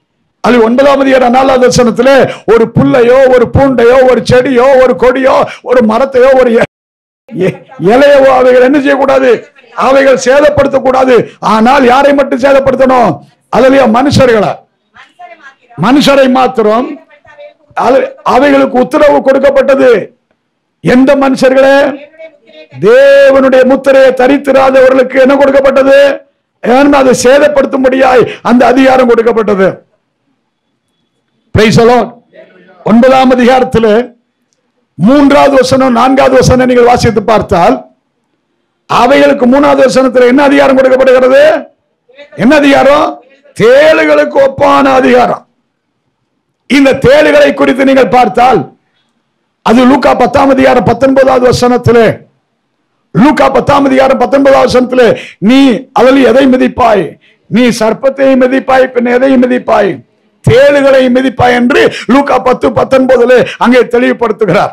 A: அது ஒன்பதாம் அதிகார நாலாவது வசனத்துல ஒரு புல்லையோ ஒரு பூண்டையோ ஒரு செடியோ ஒரு கொடியோ ஒரு மரத்தையோ ஒரு எ- எ- இலையவோ அவைகள் என்ன செய்யக்கூடாது அவைகள் சேதப்படுத்தக்கூடாது ஆனால் யாரை மட்டும் சேதப்படுத்தணும் அதுலயா மனுஷர்களை
B: மனுஷரை மாத்திரம்
A: மனுஷரை மாத்திரம்
B: சேதப்படுத்த
A: அது- அவைகளுக்கு உத்தரவு கொடுக்கப்பட்டது எந்த மனுஷர்களே
B: தேவனுடைய முத்திரையை
A: தேவனுடைய முத்திரையை தரித்திராதவர்களுக்கு என்ன கொடுக்கப்பட்டது ஏன்னா அதை சேதப்படுத்தும்படியாய் அந்த அதிகாரம் கொடுக்கப்பட்டது Praise the Lord. ஒன்பதாம் அதிகாரத்தில் மூன்றாவது வசனம் நான்காவது வசனம் நீங்கள் வாசித்து பார்த்தால் அவைகளுக்கு மூணாவது வசனத்தில் என்ன அதிகாரம் கொடுக்கப்படுகிறது என்ன அதிகாரம் தேளுகளுக்கு ஒப்பான அதிகாரம் இந்த தேளுகளை குறித்து நீங்கள் பார்த்தால் அது லூக்கா பத்தாம் அதிகாரம் பத்தொன்பதாவது வசனத்திலே லூக்கா பத்தாம் அதிகாரம் பத்தொன்பதாவது வசனத்திலே நீ அதில் எதை மிதிப்பாய் நீ சர்ப்பத்தை மிதிப்பாய் பின் எதை மிதிப்பாய் தேளுகளை மிதிப்பாய் என்று லூக்கா பத்து பத்தொன்பதுல அங்கே தெளிவுபடுத்துகிறார்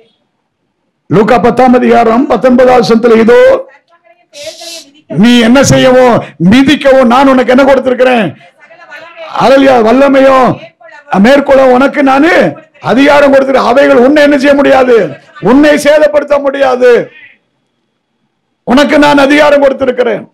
A: லூக்கா பத்தாம் அதிகாரம் பத்தொன்பதாவது வசனத்தில் இதோ
B: சர்ப்பங்களையும் தேள்களையும் மிதிக்க
A: நீ என்ன செய்யவும் மிதிக்கவும் நான் உனக்கு என்ன கொடுத்திருக்கிறேன்
B: சகல வல்லமை
A: அழலியா வல்லமையும் மேற்கொள்ள உனக்கு நானு அதிகாரம் கொடுத்துரு அவைகள் உன்னை என்ன செய்ய முடியாது உன்னை சேதப்படுத்த முடியாது உனக்கு நான் அதிகாரம் கொடுத்திருக்கிறேன்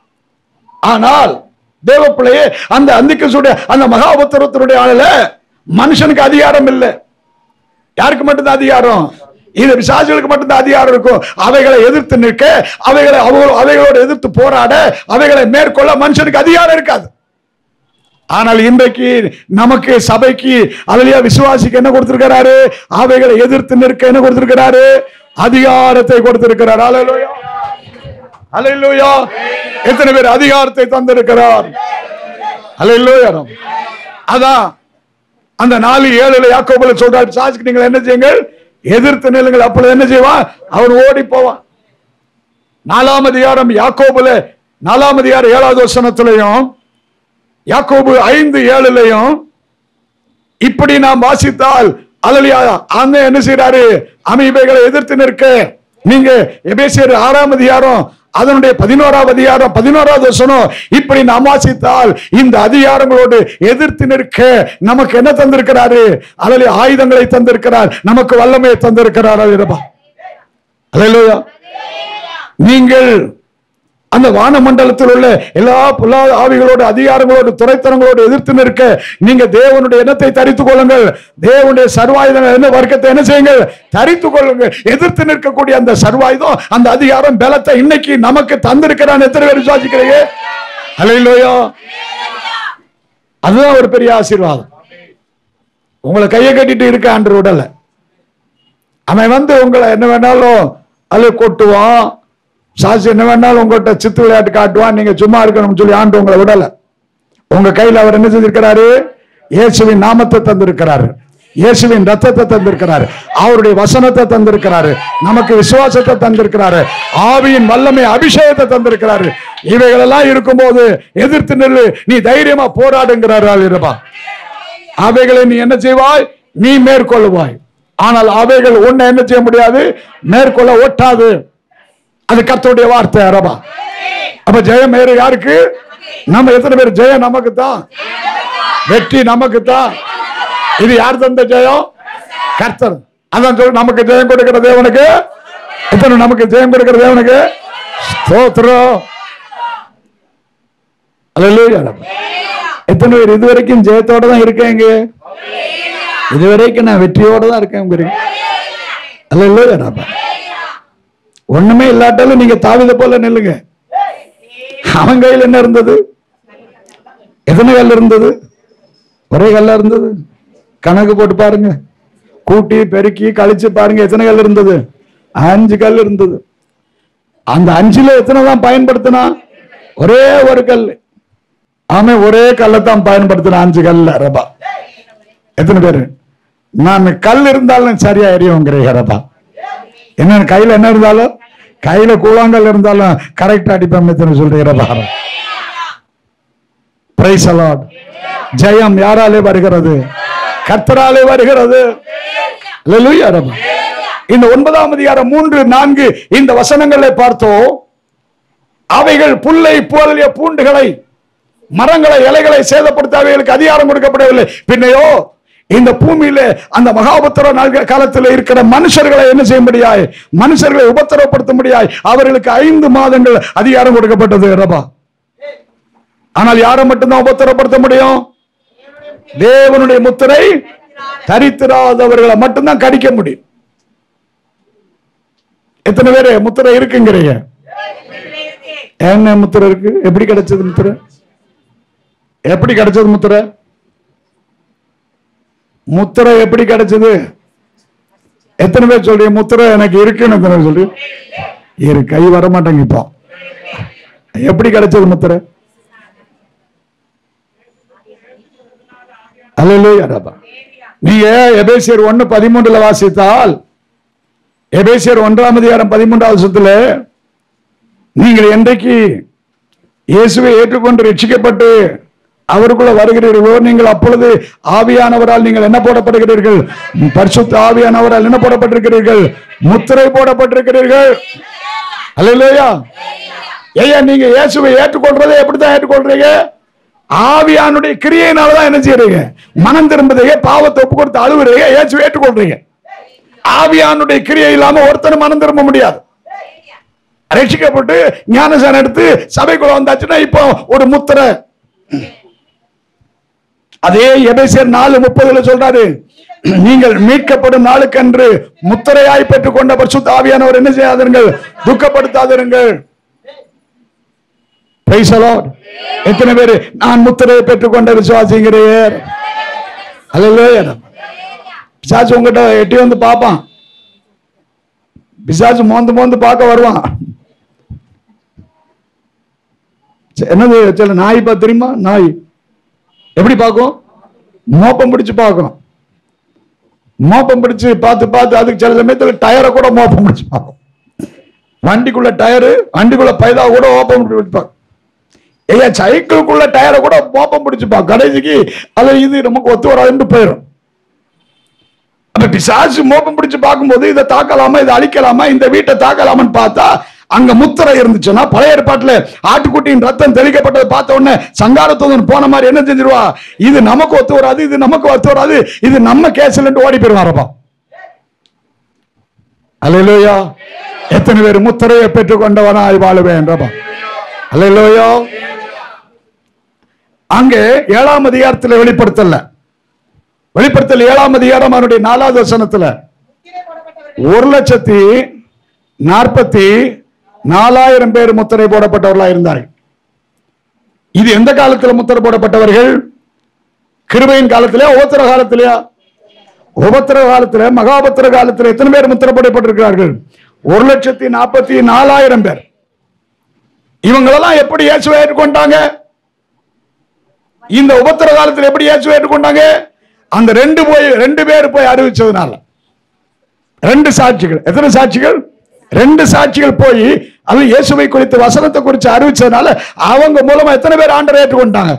A: ஆனால் தேவப்பிள்ளையே அந்த அந்திக்கசுடைய அந்த மகாபத்திரத்தினுடைய ஆளுல மனுஷனுக்கு அதிகாரம் இல்லை யாருக்கு மட்டும்தான் அதிகாரம் இது விசாசிகளுக்கு மட்டும்தான் அதிகாரம் இருக்கும் அவைகளை எதிர்த்து நிற்க அவைகளை அவங்கள- அவைகளோடு எதிர்த்து போராட அவைகளை மேற்கொள்ள மனுஷனுக்கு அதிகாரம் இருக்காது ஆனால் இன்றைக்கு நமக்கு சபைக்கு அலையா விசுவாசிக்கு என்ன கொடுத்திருக்கிறாரு அவைகளை எதிர்த்து நிற்க என்ன கொடுத்திருக்கிறாரு அதிகாரத்தை கொடுத்திருக்கிறார் அல்லேலூயா அல்லேலூயா எத்தனை பேர் அதிகாரத்தை தந்திருக்கிறார் அல்லேலூயா அதான் அந்த நாலு ஏழுல யாக்கோபுல சொல்றாரு சாட்சிக்கு நீங்கள் என்ன செய்யுங்கள் எதிர்த்து நில்லுங்கள் அப்பொழுது என்ன செய்வான் அவன் ஓடி போவான் நாலாம் அதிகாரம் யாக்கோபுல நாலாம் அதிகாரம் ஏழாவது வசனத்திலையும் யாக்கோபு ஐந்து ஏழுலையும் இப்படி நாம் வாசித்தால் அல்லலியா அந்த என்ன செய்யறாரு அமைப்பைகளை எதிர்த்து நிற்க நீங்க எபேசியர் ஆறாம் அதிகாரம் அதனுடைய பதினோராவது அதிகாரம் பதினோராவது வசனம் இப்படி நாம் வாசித்தால் இந்த அதிகாரங்களோடு எதிர்த்து நிற்க நமக்கு என்ன தந்திருக்கிறாரு அல்லது ஆயுதங்களை தந்திருக்கிறார் நமக்கு வல்லமையை தந்திருக்கிறார் அல்லா அல்லேலூயா நீங்கள் அந்த வானமண்டலத்தில் உள்ள எல்லா பொல்லாத ஆவிகளோடு அதிகாரங்களோடு துறைத்தனங்களோடு எதிர்த்து நிற்க நீங்க தேவனுடைய எண்ணத்தை தரித்துக் கொள்ளுங்கள் தேவனுடைய சர்வாயுதம் என்ன வர்க்கத்தை என்ன செய்யுங்கள் தரித்துக் கொள்ளுங்கள் எதிர்த்து நிற்கக்கூடிய அந்த சர்வாயுதம் அந்த அதிகாரம் பலத்தை இன்னைக்கு நமக்கு தந்திருக்கிறான் எத்தனை பேர் விசுவாசிக்கிறீங்க அல்லையிலோயோ அதுதான் ஒரு பெரிய ஆசீர்வாதம் உங்களை கையை கட்டிட்டு இருக்க ஆண்டு உடல அவன் வந்து உங்களை என்ன வேணாலும் அல்ல கொட்டுவான் சாட்சி என்ன வேணாலும் உங்கள்கிட்ட சித்து விளையாட்டு காட்டுவான் நீங்க சும்மா இருக்கணும்னு சொல்லி ஆண்டு உங்களை விடல உங்க கையில் அவர் என்ன செஞ்சிருக்கிறாரு இயேசுவின் நாமத்தை தந்திருக்கிறாரு இயேசுவின் ரத்தத்தை தந்திருக்கிறாரு அவருடைய வசனத்தை தந்திருக்கிறாரு நமக்கு விசுவாசத்தை தந்திருக்கிறாரு ஆவியின் வல்லமை அபிஷேகத்தை தந்திருக்கிறாரு இவைகளெல்லாம் இருக்கும்போது எதிர்த்து நில்லு நீ தைரியமா போராடுங்கிறாரு இருப்பா அவைகளை நீ என்ன செய்வாய் நீ மேற்கொள்ளுவாய் ஆனால் அவைகள் உன்னை என்ன செய்ய முடியாது மேற்கொள்ள ஒட்டாது அது கர்த்தருடைய வார்த்தை அரபா அப்ப ஜெயம் வேறு யாருக்கு நம்ம எத்தனை பேர் ஜெயம் நமக்கு தான் வெற்றி நமக்கு தான் இது யார் தந்த ஜெயம் கர்த்தர் அதான் சொல்லு நமக்கு ஜெயம் கொடுக்கிற தேவனுக்கு எத்தனை நமக்கு ஜெயம் கொடுக்கிற தேவனுக்கு ஸ்தோத்திரம் அல்லேலூயா எத்தனை பேர் இதுவரைக்கும் ஜெயத்தோட தான் இருக்கேங்க இதுவரைக்கும் நான் வெற்றியோட தான் இருக்கேன் அல்ல ஒண்ணுமே இல்லாட்டாலும் நீங்க தாவித போல நில்லுங்க அவன் கையில் என்ன இருந்தது எத்தனை கல் இருந்தது ஒரே கல்லா இருந்தது கணக்கு போட்டு பாருங்க கூட்டி பெருக்கி கழிச்சு பாருங்க எத்தனை கல் இருந்தது அஞ்சு கல் இருந்தது அந்த அஞ்சுல எத்தனை தான் பயன்படுத்தினா ஒரே ஒரு கல் ஆமே ஒரே கல்லை தான் பயன்படுத்தின அஞ்சு கல்ல ரபா எத்தனை பேரு நான் கல் இருந்தாலும் சரியா எரியுங்கிறீங்க ரபா என்ன கையில என்ன இருந்தாலும் கையில கூழாங்கல் இருந்தாலும் கரெக்டா அடிப்பேன் எத்தனை சொல்றீங்க ரபா பிரைஸ் அலாட் ஜெயம் யாராலே வருகிறது கர்த்தராலே வருகிறது அல்லேலூயா ரபா இந்த ஒன்பதாம் அதிகாரம் மூன்று நான்கு இந்த வசனங்களை பார்த்தோம் அவைகள் புல்லை போலிய பூண்டுகளை மரங்களை இலைகளை சேதப்படுத்த அவைகளுக்கு அதிகாரம் கொடுக்கப்படவில்லை பின்னையோ இந்த பூமியில அந்த மகாபத்திர நாள்க- காலத்தில் இருக்கிற மனுஷர்களை என்ன செய்ய முடியாய் மனுஷர்களை உபத்திரப்படுத்த முடியாய் அவர்களுக்கு ஐந்து மாதங்கள் அதிகாரம் கொடுக்கப்பட்டது ரபா ஆனால் யாரை மட்டும்தான் உபத்திரப்படுத்த முடியும் தேவனுடைய முத்திரை தரித்திராதவர்களை மட்டும்தான் கடிக்க முடியும் எத்தனை பேரு முத்திரை இருக்குங்கிறீங்க என்ன முத்திரை இருக்கு எப்படி கிடைச்சது முத்திரை எப்படி கிடைச்சது முத்திரை முத்திரை எப்படி கிடைச்சது எத்தனை பேர் சொல்றீங்க முத்திரை எனக்கு இருக்குன்னு எத்தனை பேர் சொல்றீங்க இரு கை வர மாட்டேங்க இப்போ எப்படி கிடைச்சது முத்திரை அல்லேலூயா ரபா நீங்க எபேசியர் ஒன்னு பதிமூன்றுல வாசித்தால் எபேசியர் ஒன்றாம் அதிகாரம் பதிமூன்றாவது வருஷத்துல நீங்கள் என்றைக்கு இயேசுவை ஏற்றுக்கொண்டு ரட்சிக்கப்பட்டு அவருக்குள்ள வருகிறீர்களோ நீங்கள் அப்பொழுது ஆவியானவரால் நீங்கள் என்ன போடப்படுகிறீர்கள் பரிசுத்த ஆவியானவரால் என்ன போடப்பட்டிருக்கிறீர்கள் முத்திரை போடப்பட்டிருக்கிறீர்கள் அல்லேலூயா ஐயா நீங்க இயேசுவை ஏற்றுக்கொள்றதை எப்படித்தான் ஏற்றுக்கொள்றீங்க ஆவியானுடைய கிரியையினாலதான் என்ன செய்யறீங்க மனம் திரும்புறீங்க பாவத்தை ஒப்பு கொடுத்து அழுகுறீங்க இயேசுவை ஏற்றுக்கொள்றீங்க ஆவியானுடைய கிரியை இல்லாம ஒருத்தனும் மனம் திரும்ப முடியாது ரட்சிக்கப்பட்டு ஞானசானம் எடுத்து சபைக்குள்ள வந்தாச்சுன்னா இப்போ ஒரு முத்திரை அதே எபேசியர் நாலு முப்பதுல சொல்றாரு நீங்கள் மீட்கப்படும் நாளுக்கன்று முத்திரையாய் பெற்றுக் கொண்ட பரிசுத்த ஆவியானவர் என்ன செய்யாதிருங்கள் துக்கப்படுத்தாதிருங்கள் Praise the Lord. எத்தனை பேர் நான் முத்திரையை பெற்றுக்கொண்ட விசுவாசிங்கிறேன் அல்ல பிசாசு உங்ககிட்ட எட்டி வந்து பார்ப்பான் பிசாசு மோந்து மோந்து பார்க்க வருவான் சரி, என்னது சில நாய் பா தெரியுமா நாய் எப்படி பார்க்கும் மோப்பம் பிடிச்சு பார்க்கும் மோப்பம் பிடிச்சு பார்த்து பார்த்து அதுக்கு சில சமயத்துல டயரை கூட மோப்பம் பிடிச்சு பார்க்கும் வண்டிக்குள்ள டயரு வண்டிக்குள்ள பைதா கூட ஓப்பம் பிடிச்சு பார்க்கும் ஐயா சைக்கிளுக்குள்ள டயரை கூட மோப்பம் பிடிச்சு பார்க்கும் கடைசிக்கு அது இது நமக்கு ஒத்து வராதுன்னு போயிடும் அப்ப பிசாசு மோப்பம் பிடிச்சு பார்க்கும்போது இதை தாக்கலாமா இதை அழிக்கலாமா இந்த வீட்டை தாக்கலாமான்னு பார்த்தா அங்க முத்திரை இருந்துச்சுன்னா பழைய ஏற்பாட்டுல ஆட்டுக்குட்டியின் ரத்தம் தெளிக்கப்பட்டதை பார்த்த உடனே சங்காரத்தோதன் போன மாதிரி என்ன செஞ்சிருவா இது நமக்கு ஒத்து வராது இது நமக்கு ஒத்து வராது இது நம்ம கேஸ்ல ஓடி போயிருவாரப்பா அல்லையா எத்தனை பேர் முத்திரையை பெற்றுக்கொண்டவனாய் வாழுவேன் ரபா அல்லையா அங்கே ஏழாம் அதிகாரத்தில் வெளிப்படுத்தல வெளிப்படுத்தல் ஏழாம் அதிகாரம் அவனுடைய நாலாவது வசனத்துல
B: முத்திரை போடப்பட்டவர்கள்
A: ஒரு லட்சத்தி நாற்பத்தி நாலாயிரம் பேர் முத்திரை போடப்பட்டவர்களா இருந்தார்கள் இது எந்த காலத்துல முத்திரை போடப்பட்டவர்கள் கிருபையின் காலத்திலே உபத்திர காலத்திலேயா உபத்திர காலத்துல மகாபத்திர காலத்துல எத்தனை பேர் முத்திரை போடப்பட்டிருக்கிறார்கள் ஒரு லட்சத்தி நாற்பத்தி நாலாயிரம் பேர் இவங்களெல்லாம் எப்படி இயேசுவை ஏற்றுக்கொண்டாங்க இந்த உபத்திர காலத்துல எப்படி இயேசுவை ஏற்றுக்கொண்டாங்க அந்த ரெண்டு போய் ரெண்டு பேர் போய் அறிவிச்சதுனால ரெண்டு சாட்சிகள் எத்தனை சாட்சிகள் ரெண்டு சாட்சிகள் போய் அது இயேசுவை குறித்து வசனத்தை குறித்து அறிவிச்சதுனால அவங்க மூலமா எத்தனை பேர் ஆண்டரை ஏற்றுக்கொண்டாங்க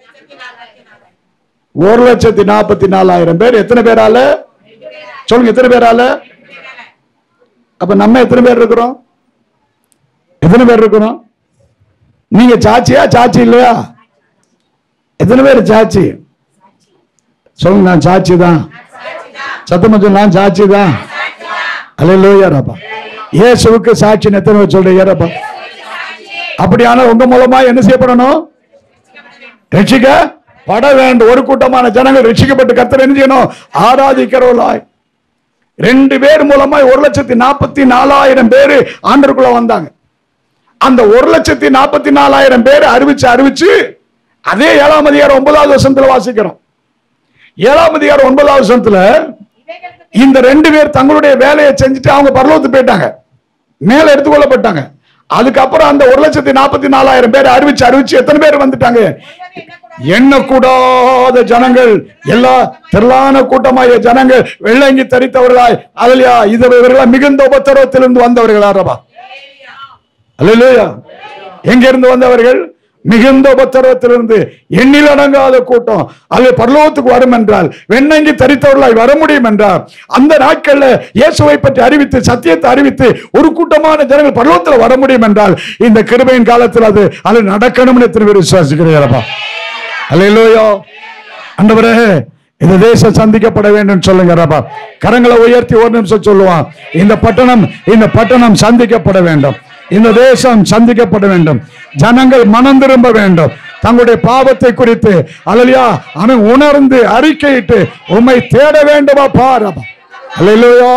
A: ஒரு லட்சத்தி நாற்பத்தி நாலாயிரம் பேர் எத்தனை பேரால சொல்லுங்க எத்தனை பேரால அப்ப நம்ம எத்தனை பேர் இருக்கிறோம் எத்தனை பேர் இருக்கிறோம் நீங்க சாட்சியா சாட்சி இல்லையா எத்தனை பேர் சாட்சி சொல்லுங்க நான் சாட்சி தான் சத்தமா சொல்லு, நான் சாட்சி தான் அல்லேலூயா ரப்பா இயேசுவுக்கு சாட்சி எத்தனை பேர் சொல்றீங்க ரப்பா அப்படியான உங்க மூலமா என்ன செய்யப்படணும் ரட்சிக்க பட வேண்டும் ஒரு கூட்டமான ஜனங்கள் ரட்சிக்கப்பட்டு கர்த்தர் என்ன செய்யணும் ஆராதிக்கிறவர்களாய் ரெண்டு பேர் மூலமா ஒரு லட்சத்தி நாற்பத்தி நாலாயிரம் பேரு ஆண்டருக்குள்ள வந்தாங்க அந்த ஒரு லட்சத்தி நாற்பத்தி நாலாயிரம் பேர் அறிவிச்சு அறிவிச்சு அதே ஏழாம் அதிகாரம் ஒன்பதாவது வருஷத்துல வாசிக்கிறோம் ஏழாம் அதிகாரம் ஒன்பதாவது வருஷத்துல
B: இவைகளுக்கு
A: இந்த ரெண்டு பேர் தங்களுடைய வேலையை செஞ்சுட்டு அவங்க பரலோகத்து போயிட்டாங்க மேல எடுத்துக்கொள்ளப்பட்டாங்க அதுக்கப்புறம் அந்த ஒரு லட்சத்தி நாற்பத்தி நாலாயிரம் பேர் அறிவிச்சு அறிவிச்சு எத்தனை பேர் வந்துட்டாங்க எண்ணக்கூடாத ஜனங்கள் எல்லா திரளான கூட்டமாய ஜனங்கள் வெள்ளங்கி தரித்தவர்களாய் அதுலயா இது இவர்களா மிகுந்த உபத்திரவத்திலிருந்து வந்தவர்கள் ஆரபா அல்லேலூயா எங்க இருந்து வந்தவர்கள் மிகுந்த உபத்திரவத்திலிருந்து எண்ணில் அடங்காத கூட்டம் அல்ல பரலோகத்துக்கு வரும் என்றால் வெண்ணங்கி தரித்தவர்களாய் வர முடியும் என்றால் அந்த நாட்கள்ல இயேசுவை பற்றி அறிவித்து சத்தியத்தை அறிவித்து ஒரு கூட்டமான ஜனங்கள் பரலோகத்தில் வர முடியும் என்றால் இந்த கிருபையின் காலத்தில் அது அது நடக்கணும்னு எத்தனை பேர் விசுவாசிக்கிறீர்களப்பா அல்லையிலோயோ அண்டவரே இந்த தேசம் சந்திக்கப்பட வேண்டும் சொல்லுங்க ரபா கரங்களை உயர்த்தி ஒரு நிமிஷம் சொல்லுவான் இந்த பட்டணம் இந்த பட்டணம் சந்திக்கப்பட வேண்டும் இந்த தேசம் சந்திக்கப்பட வேண்டும் ஜனங்கள் மனம் திரும்ப வேண்டும் தங்களுடைய பாவத்தை குறித்து அல்லையா அவன் உணர்ந்து அறிக்கையிட்டு உம்மை தேட வேண்டுமா பாரபா அல்லையிலோயோ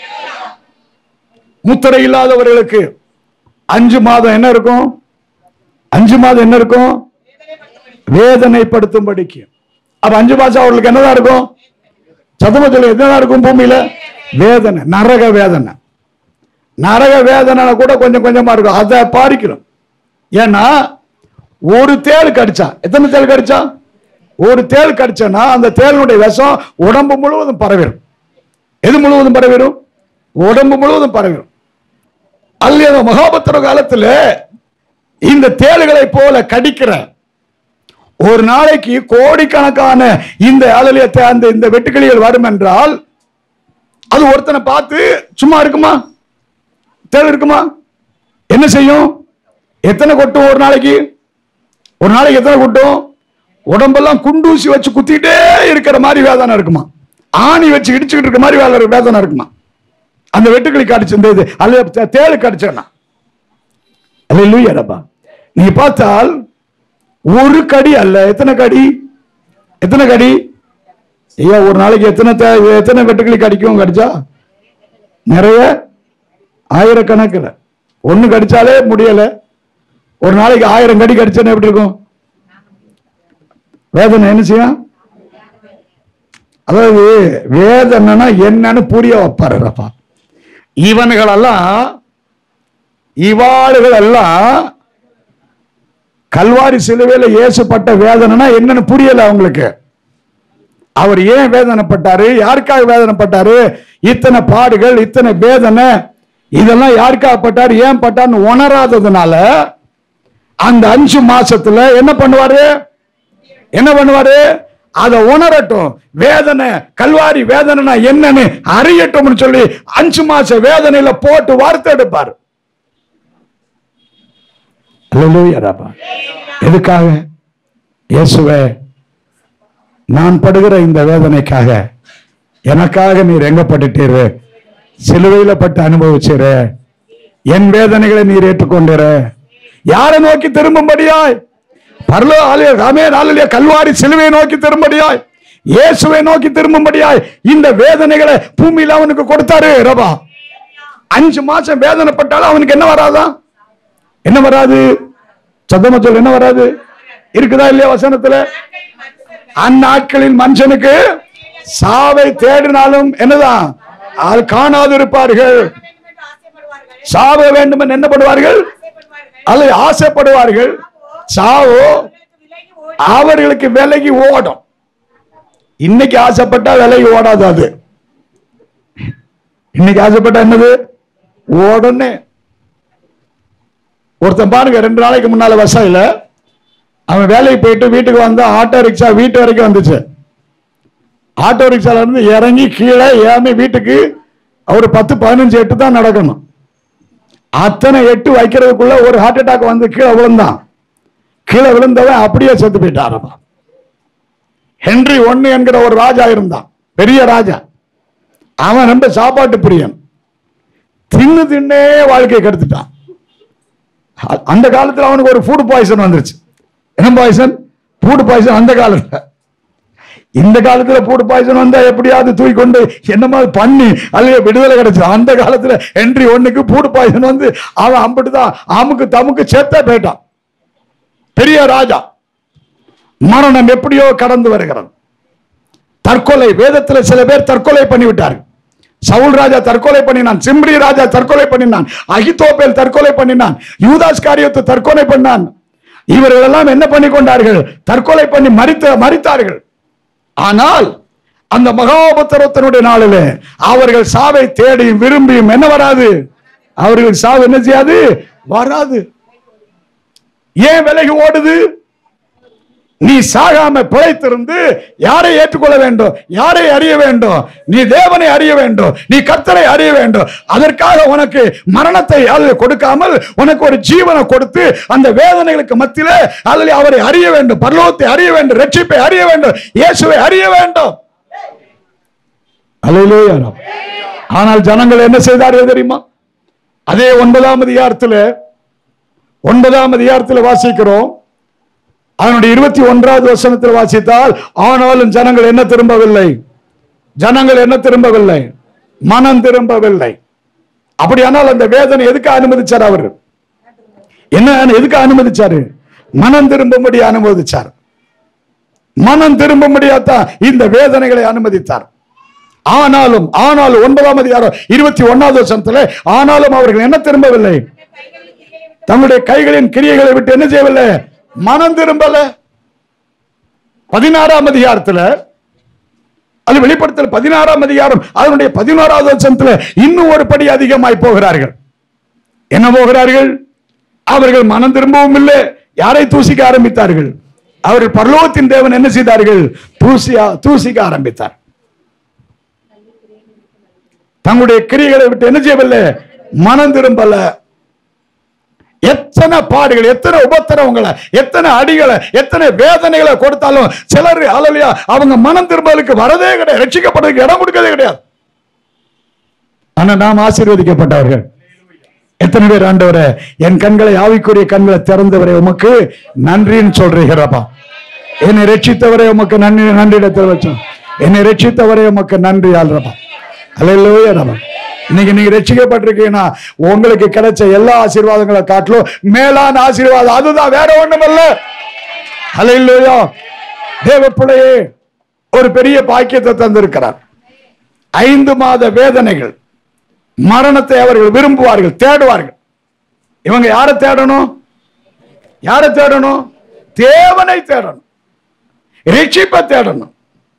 A: முத்திரை இல்லாதவர்களுக்கு அஞ்சு மாதம் என்ன இருக்கும் அஞ்சு மாதம் என்ன இருக்கும் வேதனைப்படுத்தும்படிக்கு அப்ப அஞ்சு மாசம் அவர்களுக்கு என்னதான் இருக்கும் சதுமத்தில் என்னதான் இருக்கும் பூமியில வேதனை நரக வேதனை நரக வேதனை கூட கொஞ்சம் கொஞ்சமா இருக்கும் அதை பாதிக்கிறோம் ஏன்னா ஒரு தேள் கடிச்சா எத்தனை தேள் கடிச்சா ஒரு தேள் கடிச்சனா அந்த தேளுடைய விஷம் உடம்பு முழுவதும் பரவிடும் எது முழுவதும் பரவிடும் உடம்பு முழுவதும் பரவிடும் அல்லது மகாபத்திர காலத்துல இந்த தேளுகளை போல கடிக்கிற ஒரு நாளைக்கு கோடிக்கணக்கான இந்த அலலியத்தை அந்த இந்த வெட்டுக்கிளிகள் வரும் என்றால் அது ஒருத்தனை பார்த்து சும்மா இருக்குமா தேவை இருக்குமா என்ன செய்யும் எத்தனை கொட்டும் ஒரு நாளைக்கு ஒரு நாளைக்கு எத்தனை கொட்டும் உடம்பெல்லாம் குண்டூசி வச்சு குத்திட்டே இருக்கிற மாதிரி வேதனை இருக்குமா ஆணி வச்சு இடிச்சுக்கிட்டு இருக்க மாதிரி வேலை வேதனை இருக்குமா அந்த வெட்டுக்கிளி கடிச்சு இந்த இது அல்ல தேளு கடிச்சேன்னா அல்ல நீ பார்த்தால் ஒரு கடி அல்ல எத்தனை கடி எத்தனை கடி ஐயா ஒரு நாளைக்கு எத்தனை தே- எத்தனை வெட்டுக்கிளி கடிக்கும் கடிச்சா நிறைய ஆயிரக்கணக்கில் ஒண்ணு கடிச்சாலே முடியல ஒரு நாளைக்கு ஆயிரம் கடி கடிச்சா எப்படி இருக்கும் வேதனை என்ன செய்யும் அதாவது வேதனைனா என்னன்னு புரிய வைப்பாருப்பா இவனுகளெல்லாம் இவாளுகள் எல்லாம் கல்வாரி சிலுவையில இயேசுப்பட்ட வேதனைனா என்னன்னு புரியல அவங்களுக்கு அவர் ஏன் வேதனைப்பட்டாரு யாருக்காக வேதனைப்பட்டாரு இத்தனை பாடுகள் இத்தனை வேதனை இதெல்லாம் யாருக்காக பட்டாரு ஏன் பட்டார்னு உணராததுனால அந்த அஞ்சு மாசத்துல என்ன பண்ணுவாரு என்ன பண்ணுவாரு அதை உணரட்டும் வேதனை கல்வாரி வேதனைனா என்னன்னு அறியட்டும்னு சொல்லி அஞ்சு மாச வேதனையில போட்டு வார்த்தை எடுப்பார் அல்லேலூயா ராபா. எதுக்காக இயேசுவே நான் படுகிற இந்த வேதனைக்காக எனக்காக நீர் எங்கப்பட்டுட்டீரு சிலுவையில பட்டு அனுபவிச்சிரு என் வேதனைகளை நீர் ஏற்றுக்கொண்டிரு யாரை நோக்கி திரும்பும்படியாய் பரலோ ஆலய ராமே நாளிலே கல்வாரி சிலுவையை நோக்கி திரும்படியாய் இயேசுவை நோக்கி திரும்பும்படியாய் இந்த வேதனைகளை பூமியில அவனுக்கு கொடுத்தாரு ரபா அஞ்சு மாசம் வேதனைப்பட்டாலும் அவனுக்கு என்ன வராதா என்ன வராது சத்தமா சொல்லு என்ன வராது இருக்குதா இல்லையா வசனத்துல அந்நாட்களில் மனுஷனுக்கு சாவை தேடினாலும் என்னதான் அது காணாது இருப்பார்கள்
B: வேண்டும் என்று ஆசைப்படுவார்கள்
A: சாவ வேண்டும் என்று என்ன பண்ணுவார்கள்
B: ஆசைப்படுவார்கள்
A: அல்லது ஆசைப்படுவார்கள் சாவோ
B: அவர்களுக்கு விலகி ஓடி
A: அவர்களுக்கு விலகி ஓடும் இன்னைக்கு ஆசைப்பட்டா விலகி ஓடாது அது இன்னைக்கு ஆசைப்பட்டா என்னது உடனே ஒருத்தன் பாருங்க ரெண்டு நாளைக்கு முன்னால வசாயில அவன் வேலைக்கு போயிட்டு வீட்டுக்கு வந்தா ஆட்டோ ரிக்ஷா வீட்டு வரைக்கும் வந்துச்சு ஆட்டோ ரிக்ஷால இருந்து இறங்கி கீழே ஏறி வீட்டுக்கு ஒரு பத்து பதினஞ்சு எட்டு தான் நடக்கணும் அத்தனை எட்டு வைக்கிறதுக்குள்ள ஒரு ஹார்ட் அட்டாக் வந்து கீழே விழுந்தான் கீழே விழுந்தவன் அப்படியே செத்து போயிட்டாரப்பா ஹென்றி ஒன்னு என்கிற ஒரு ராஜா இருந்தான் பெரிய ராஜா அவன் ரொம்ப சாப்பாட்டு பிரியன் தின்னு தின்னே வாழ்க்கையை கெடுத்துட்டான் அ- அந்த காலத்துல அவனுக்கு ஒரு ஃபுட் பாய்சன் வந்துருச்சு என்ன பாய்சன் ஃபுட் பாய்சன் அந்த காலத்துல இந்த காலத்துல ஃபுட் பாய்சன் வந்தா எப்படியாவது தூக்கி கொண்டு என்னமா பண்ணி அல்லையா விடுதலை கிடைச்சது அந்த காலத்துல ஹென்றி ஒண்ணுக்கு ஃபுட் பாய்சன் வந்து அவன் அம்பிட்டுதான் அமுக்கு தமுக்கு செத்தே போயிட்டான் பெரிய ராஜா மரணம் எப்படியோ கடந்து வருகிறது தற்கொலை வேதத்தில் சில பேர் தற்கொலை பண்ணிவிட்டார்கள் சவுல் ராஜா தற்கொலை பண்ணினான் சிம்ரி ராஜா தற்கொலை பண்ணினான் அகிதோப்பேல் தற்கொலை பண்ணினான் யூதாஸ் காரியத்தை தற்கொலை பண்ணான் இவர்கள் எல்லாம் என்ன பண்ணி கொண்டார்கள் தற்கொலை பண்ணி மரித்த மரித்தார்கள் ஆனால் அந்த மகாபத்திரத்தினுடைய நாளிலே அவர்கள் சாவை தேடியும் விரும்பியும் என்ன வராது அவர்கள் சாவு என்ன செய்யாது வராது ஏன் விலகி ஓடுது நீ சாகாம பிழைத்திருந்து யாரை ஏற்றுக்கொள்ள வேண்டும் யாரை அறிய வேண்டும் நீ தேவனை அறிய வேண்டும் நீ கர்த்தரை அறிய வேண்டும் அதற்காக உனக்கு மரணத்தை அல்லது கொடுக்காமல் உனக்கு ஒரு ஜீவனை கொடுத்து அந்த வேதனைகளுக்கு மத்தியில அல்லது அவரை அறிய வேண்டும் பரலோகத்தை அறிய வேண்டும் ரட்சிப்பை அறிய வேண்டும் இயேசுவை அறிய வேண்டும் அல்லேலூயா. ஆனால் ஜனங்கள் என்ன செய்தார்கள் தெரியுமா அதே ஒன்பதாம் அதிகாரத்துல ஒன்பதாம் அதிகாரத்தில் வாசிக்கிறோம் அதனுடைய இருபத்தி ஒன்றாவது வசனத்தில் வாசித்தால் ஆனாலும் ஜனங்கள் என்ன திரும்பவில்லை ஜனங்கள் என்ன திரும்பவில்லை மனம் திரும்பவில்லை அப்படியானால் அந்த வேதனை எதுக்கு அனுமதிச்சார் அவர் என்ன எதுக்கு அனுமதிச்சாரு மனம் திரும்பும்படி அனுமதிச்சார் மனம் திரும்பும்படியாத்தான் இந்த வேதனைகளை அனுமதித்தார் ஆனாலும் ஆனாலும் ஒன்பதாம் அதிகாரம் இருபத்தி ஒன்னாவது வருஷத்துல ஆனாலும் அவர்கள் என்ன திரும்பவில்லை தங்களுடைய கைகளின் கிரியைகளை விட்டு என்ன செய்யவில்லை மனம் திரும்பல பதினாறாம் அதிகாரத்துல அது வெளிப்படுத்தல் பதினாறாம் அதிகாரம் அதனுடைய பதினோராவது வருஷத்துல இன்னும் ஒரு படி அதிகமாய் போகிறார்கள் என்ன போகிறார்கள் அவர்கள் மனம் திரும்பவும் இல்லை யாரை தூசிக்க ஆரம்பித்தார்கள் அவர்கள் பரலோகத்தின் தேவன் என்ன செய்தார்கள் தூசியா தூசிக்க ஆரம்பித்தார் தங்களுடைய கிரியைகளை விட்டு என்ன செய்யவில்லை மனம் திரும்பல எத்தனை பாடுகள் எத்தனை உபத்திரவங்களை எத்தனை அடிகளை எத்தனை வேதனைகளை கொடுத்தாலும் சிலர் அலலியா அவங்க மனம் திரும்பலுக்கு வரதே கிடையாது ரட்சிக்கப்படுறதுக்கு இடம் கொடுக்கறதே கிடையாது ஆனா நாம் ஆசீர்வதிக்கப்பட்டவர்கள் எத்தனை பேர் ஆண்டவரே என் கண்களை ஆவிக்குரிய கண்களை திறந்தவரை உமக்கு நன்றின்னு சொல்றீங்கப்பா என்னை ரட்சித்தவரை உமக்கு நன்றி நன்றிடத்தில் வச்சோம் என்னை ரட்சித்தவரை உமக்கு நன்றி ஆள்றப்பா அல்லையா நம்ம இன்னைக்கு நீங்க ரட்சிக்கப்பட்டிருக்கீங்கன்னா உங்களுக்கு கிடைச்ச எல்லா ஆசீர்வாதங்களை காட்டிலும் மேலான ஆசீர்வாதம் அதுதான் வேற ஒண்ணுமல்ல அல்லையா தேவ பிள்ளையே ஒரு பெரிய பாக்கியத்தை தந்திருக்கிறார் ஐந்து மாத வேதனைகள் மரணத்தை அவர்கள் விரும்புவார்கள் தேடுவார்கள் இவங்க யாரை தேடணும் யாரை தேடணும் தேவனை தேடணும் ரட்சிப்பை தேடணும்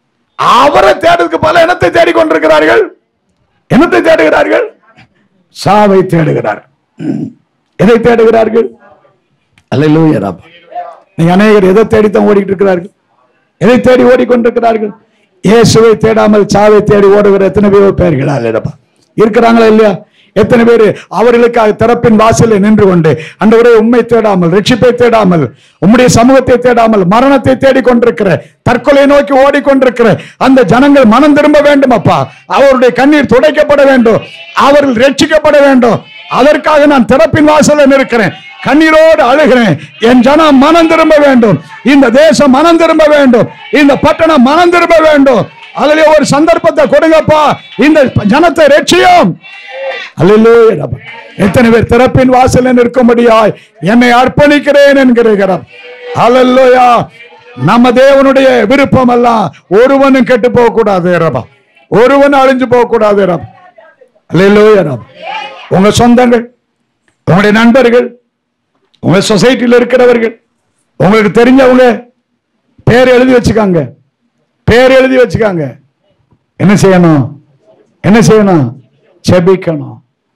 A: அவரை தேடுறதுக்கு பல என்னத்தை தேடிக்கொண்டிருக்கிறார்கள் என்னத்தை தேடுகிறார்கள் சாவை தேடுகிறார்கள் ம். எதை தேடுகிறார்கள் அல்லேலூயா ராபா நீ அநேகர் எதை தேடித்தான் ஓடிட்டு இருக்கிறார்கள் எதை தேடி ஓடிக்கொண்டிருக்கிறார்கள் இயேசுவை தேடாமல் சாவை தேடி ஓடுகிற எத்தனை பேர் பெயர்களா இல்லையப்பா இருக்கிறாங்களா இல்லையா எத்தனை பேர் அவர்களுக்காக திறப்பின் வாசலில் நின்று கொண்டு அண்டவரே உண்மை தேடாமல் ரட்சிப்பை தேடாமல் உம்முடைய சமூகத்தை தேடாமல் மரணத்தை தேடிக் கொண்டிருக்கிற தற்கொலை நோக்கி ஓடிக்கொண்டிருக்கிற அந்த ஜனங்கள் மனம் திரும்ப வேண்டும் அப்பா அவருடைய கண்ணீர் துடைக்கப்பட வேண்டும் அவர்கள் ரட்சிக்கப்பட வேண்டும் அதற்காக நான் திறப்பின் வாசலில் இருக்கிறேன் கண்ணீரோடு அழுகிறேன் என் ஜனம் மனம் திரும்ப வேண்டும் இந்த தேசம் மனம் திரும்ப வேண்டும் இந்த பட்டணம் மனம் திரும்ப வேண்டும் அதிலே ஒரு சந்தர்ப்பத்தை கொடுங்கப்பா இந்த ஜனத்தை ரட்சியும் அல்லேலூயா ரப்பா. எத்தனை பேர் திறப்பின் வாசலில் நிற்கும்படியாய் என்னை அர்ப்பணிக்கிறேன் என்கிறீர்கள் அல்லேலூயா நம்ம தேவனுடைய விருப்பம் எல்லாம் ஒருவனும் கெட்டு போக கூடாது ரபா ஒருவனும் அழிஞ்சு போக கூடாது ரபா அல்லேலூயா ரபா உங்க சொந்தங்கள் உங்களுடைய நண்பர்கள் உங்க சொசைட்டியில் இருக்கிறவர்கள் உங்களுக்கு தெரிஞ்சவங்க பேர் எழுதி வச்சுக்காங்க பேர் எழுதி வச்சுக்காங்க என்ன செய்யணும் என்ன செய்யணும் செபிக்கணும்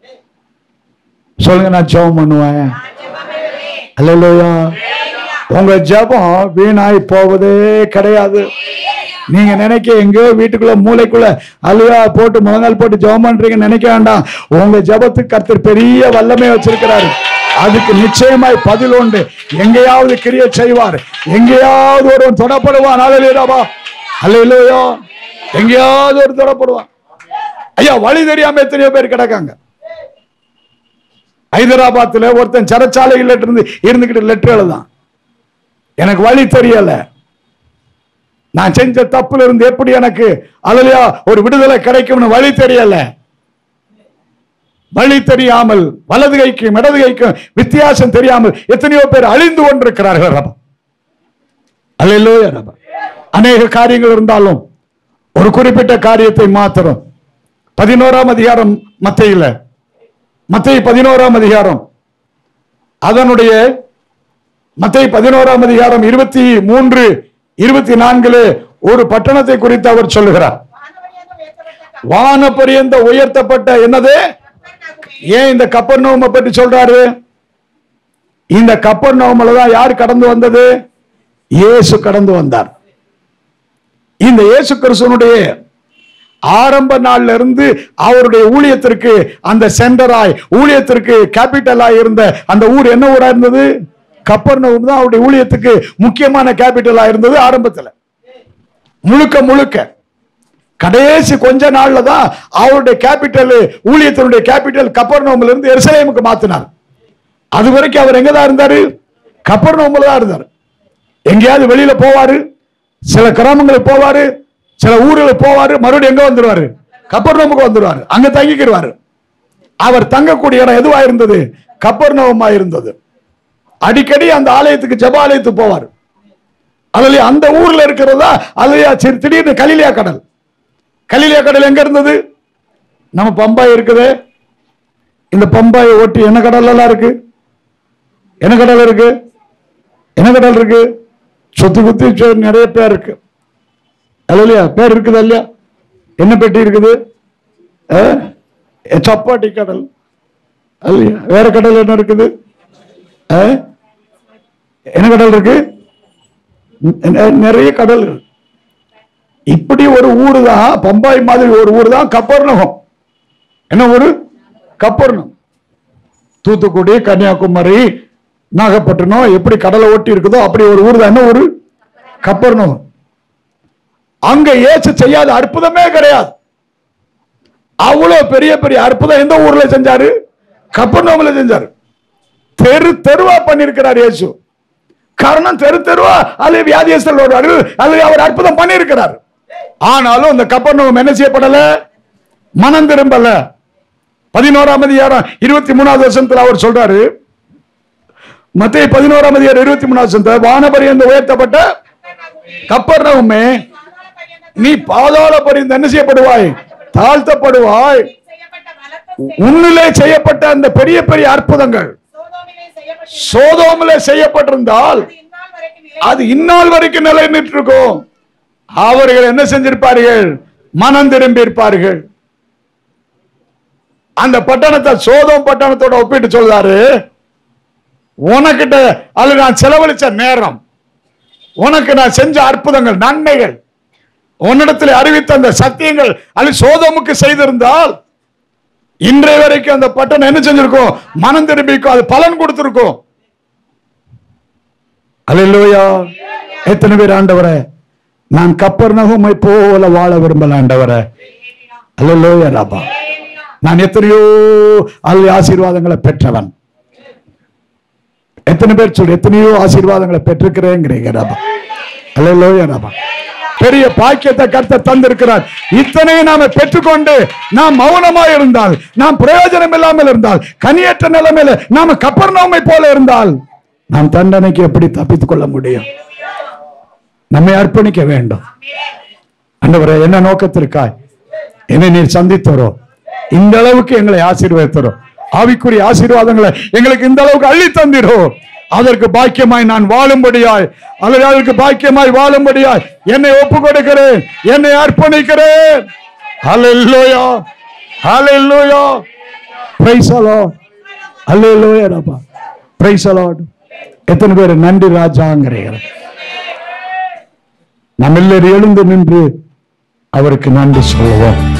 A: சொல்லுங்க நான் ஜெபம் பண்ணுவேன் அல்லையா உங்க ஜெபம் வீணாய் போவதே கிடையாது நீங்க நினைக்க எங்கேயோ வீட்டுக்குள்ள மூளைக்குள்ள அல்லையா போட்டு முழங்கால் போட்டு ஜெபம் பண்றீங்க நினைக்க வேண்டாம் உங்க ஜெபத்துக்கு கர்த்தர் பெரிய வல்லமை வச்சிருக்கிறாரு அதுக்கு நிச்சயமாய் பதில் உண்டு எங்கேயாவது கிரிய செய்வார் எங்கேயாவது ஒருவன் தொடப்படுவான் அல்லையாவா அல்லையா எங்கேயாவது ஒரு தொடப்படுவான் ஐயா வழி தெரியாம எத்தனையோ பேர் கிடக்காங்க ஹைதராபாத்ல ஒருத்தன் சிறைச்சாலையில் இருந்து இருந்துகிட்டு லெட்டர் எழுதான் எனக்கு வழி தெரியல நான் செஞ்ச தப்புல இருந்து எப்படி எனக்கு அலையா ஒரு விடுதலை கிடைக்கும்னு வழி தெரியல வழி தெரியாமல் வலது கைக்கும் இடது கைக்கும் வித்தியாசம் தெரியாமல் எத்தனையோ பேர் அழிந்து கொண்டிருக்கிறார்கள் ரபா அல்லையிலோயா ரபா அநேக காரியங்கள் இருந்தாலும் ஒரு குறிப்பிட்ட காரியத்தை மாத்திரம் பதினோராம் அதிகாரம் மத்தையில மத்திய பதினோராம் அதிகாரம் அதனுடைய மத்திய பதினோராம் அதிகாரம் இருபத்தி மூன்று இருபத்தி நான்கிலே ஒரு பட்டணத்தை குறித்து அவர் சொல்லுகிறார்
B: வானவழியாக உயர்த்தப்பட்ட
A: வான பரியந்த உயர்த்தப்பட்ட என்னது
B: கப்பர்நாகுமே
A: ஏன் இந்த கப்பர் பற்றி சொல்றாரு இந்த கப்பர் தான் யார் கடந்து வந்தது இயேசு கடந்து வந்தார் இந்த இயேசு கிறிஸ்துவனுடைய ஆரம்ப நாள்ல இருந்து அவருடைய ஊழியத்திற்கு அந்த சென்டராய் ஊழியத்திற்கு கேபிட்டலாய் இருந்த அந்த ஊர் என்ன ஊரா இருந்தது கப்பர்னவும் தான் அவருடைய ஊழியத்துக்கு முக்கியமான கேபிட்டலா இருந்தது ஆரம்பத்துல முழுக்க முழுக்க கடைசி கொஞ்ச நாள்ல தான் அவருடைய கேபிட்டல் ஊழியத்தினுடைய கேபிட்டல் கப்பர்னவும்ல இருந்து எருசலேமுக்கு மாத்தினார் அது வரைக்கும் அவர் எங்கதான் இருந்தாரு கப்பர்னவும்ல தான் இருந்தார் எங்கேயாவது வெளியில போவாரு சில கிராமங்களுக்கு போவாரு சில ஊர்களுக்கு போவாரு மறுபடியும் எங்க வந்துருவாரு கப்பர்னவுமுக்கு வந்துருவாரு அங்க தங்கிக்கிடுவாரு அவர் தங்கக்கூடிய இடம் எதுவா இருந்தது கப்பர்னவுமா இருந்தது அடிக்கடி அந்த ஆலயத்துக்கு ஜெப ஆலயத்துக்கு போவார் அதுல அந்த ஊர்ல இருக்கிறதா அதுலயா சரி திடீர்னு கலிலியா கடல் கலிலியா கடல் எங்க இருந்தது நம்ம பம்பாய் இருக்குது இந்த பம்பாயை ஒட்டி என்ன கடல் எல்லாம் இருக்கு என்ன கடல் இருக்கு என்ன கடல் இருக்கு சுத்தி குத்தி சு- நிறைய பேர் இருக்கு இல்லையா பேர் இருக்குதா இல்லையா என்ன பெட்டி இருக்குது ஆ? சப்பாட்டி கடல் இல்லையா வேற கடல் என்ன இருக்குது ஆ? என்ன கடல் இருக்கு ந- ந- நிறைய கடல் இருக்கு. இப்படி ஒரு ஊரு தான் பம்பாய் மாதிரி ஒரு ஊர் தான் கப்பர்ணகம் என்ன ஊரு கப்பர்ணம் தூத்துக்குடி கன்னியாகுமரி நாகப்பட்டினம் எப்படி கடலை ஒட்டி இருக்குதோ அப்படி ஒரு ஊர் தான் என்ன ஊரு கப்பர்ணகம் அங்க இயேசு செய்யாத அற்புதமே கிடையாது அவ்வளவு பெரிய பெரிய அற்புதம் எந்த ஊர்ல செஞ்சாரு கப்பர்ணகம்ல செஞ்சாரு தெரு தெருவா பண்ணிருக்கிறார் இயேசு காரணம் தெரு தெருவா அல்லது வியாதியஸ்தல் வருவாரு அல்லது அவர் அற்புதம் பண்ணியிருக்கிறார் ஆனாலும் இந்த கப்பர்ணகம் என்ன செய்யப்படல மனம் திரும்பல பதினோராம் அதிகாரம் இருபத்தி மூணாவது வருஷத்துல அவர் சொல்றாரு மத்திய பதினோராம் அதிகாரம் இருபத்தி மூணாவது வருஷத்துல வானபரியந்த உயர்த்தப்பட்ட கப்பர்ணவுமே
B: பாதாள பரியந்தம்
A: நீ பாதாள பரிந்து என்ன செய்யப்படுவாய் தாழ்த்தப்படுவாய்
B: செய்யப்பட்ட பலத்த
A: உன்னிலே செய்யப்பட்ட அந்த பெரிய பெரிய அற்புதங்கள்
B: சோதோமிலே செய்யப்பட்ட
A: சோதோமிலே செய்யப்பட்டிருந்தால்
B: அது இந்நாள் வரைக்கும் நிலை
A: அது இந்நாள் வரைக்கும் நிலை இருக்கும் அவர்கள் என்ன செஞ்சிருப்பார்கள் மனம் திரும்பி இருப்பார்கள் அந்த பட்டணத்தை சோதம் பட்டணத்தோட ஒப்பிட்டு சொல்றாரு உனக்கிட்ட அது நான் செலவழிச்ச நேரம் உனக்கு நான் செஞ்ச அற்புதங்கள் நன்மைகள் உன்னிடத்தில் அறிவித்த அந்த சத்தியங்கள் அது சோதமுக்கு செய்திருந்தால் இன்றைய வரைக்கும் அந்த பட்டணம் என்ன செஞ்சிருக்கும் மனம் திரும்பிக்கும் அது பலன் கொடுத்திருக்கும் அல்லேலூயா எத்தனை பேர் ஆண்டவரே நான் கப்பர் நகுமை போல வாழ விரும்பல ஆண்டவரே அல்லேலூயா ராபா நான் எத்தனையோ அல்ல ஆசீர்வாதங்களை பெற்றவன் எத்தனை பேர் சொல்லு எத்தனையோ ஆசீர்வாதங்களை பெற்றிருக்கிறேங்கிறீங்க ராபா அல்லேலூயா ராபா பெரிய பாக்கியத்தை கர்த்தர் தந்திருக்கிறார் இத்தனையும் நாம பெற்றுக்கொண்டு நாம் மௌனமா இருந்தால் நாம் பிரயோஜனம் இல்லாமல் இருந்தால் கனியற்ற நிலைமையில நாம கப்பர்நாமை போல இருந்தால் நாம் தண்டனைக்கு எப்படி தப்பித்துக் கொள்ள முடியும் நம்மை அர்ப்பணிக்க வேண்டும் ஆண்டவரே என்ன நோக்கத்திற்காய் என்னை நீர் சந்தித்தரோ இந்த அளவுக்கு எங்களை ஆசீர்வதித்தரோ ஆவிக்குரிய ஆசீர்வாதங்களை எங்களுக்கு இந்த அளவுக்கு அள்ளி தந்திரோ அதற்கு பாக்கியமாய் நான் வாழும்படியாய் அல்லது அதற்கு பாக்கியமாய் வாழும்படியாய் என்னை ஒப்பு கொடுக்கிறேன் என்னை அர்ப்பணிக்கிறேன் ஹalleluya ஹalleluya praise the lord ஹalleluya ரப்பா praise the lord எத்தனை பேர் நன்றி ராஜாங்கிறீங்க நம்ம எல்லாரும் எழுந்து நின்று அவருக்கு நன்றி சொல்லுவோம்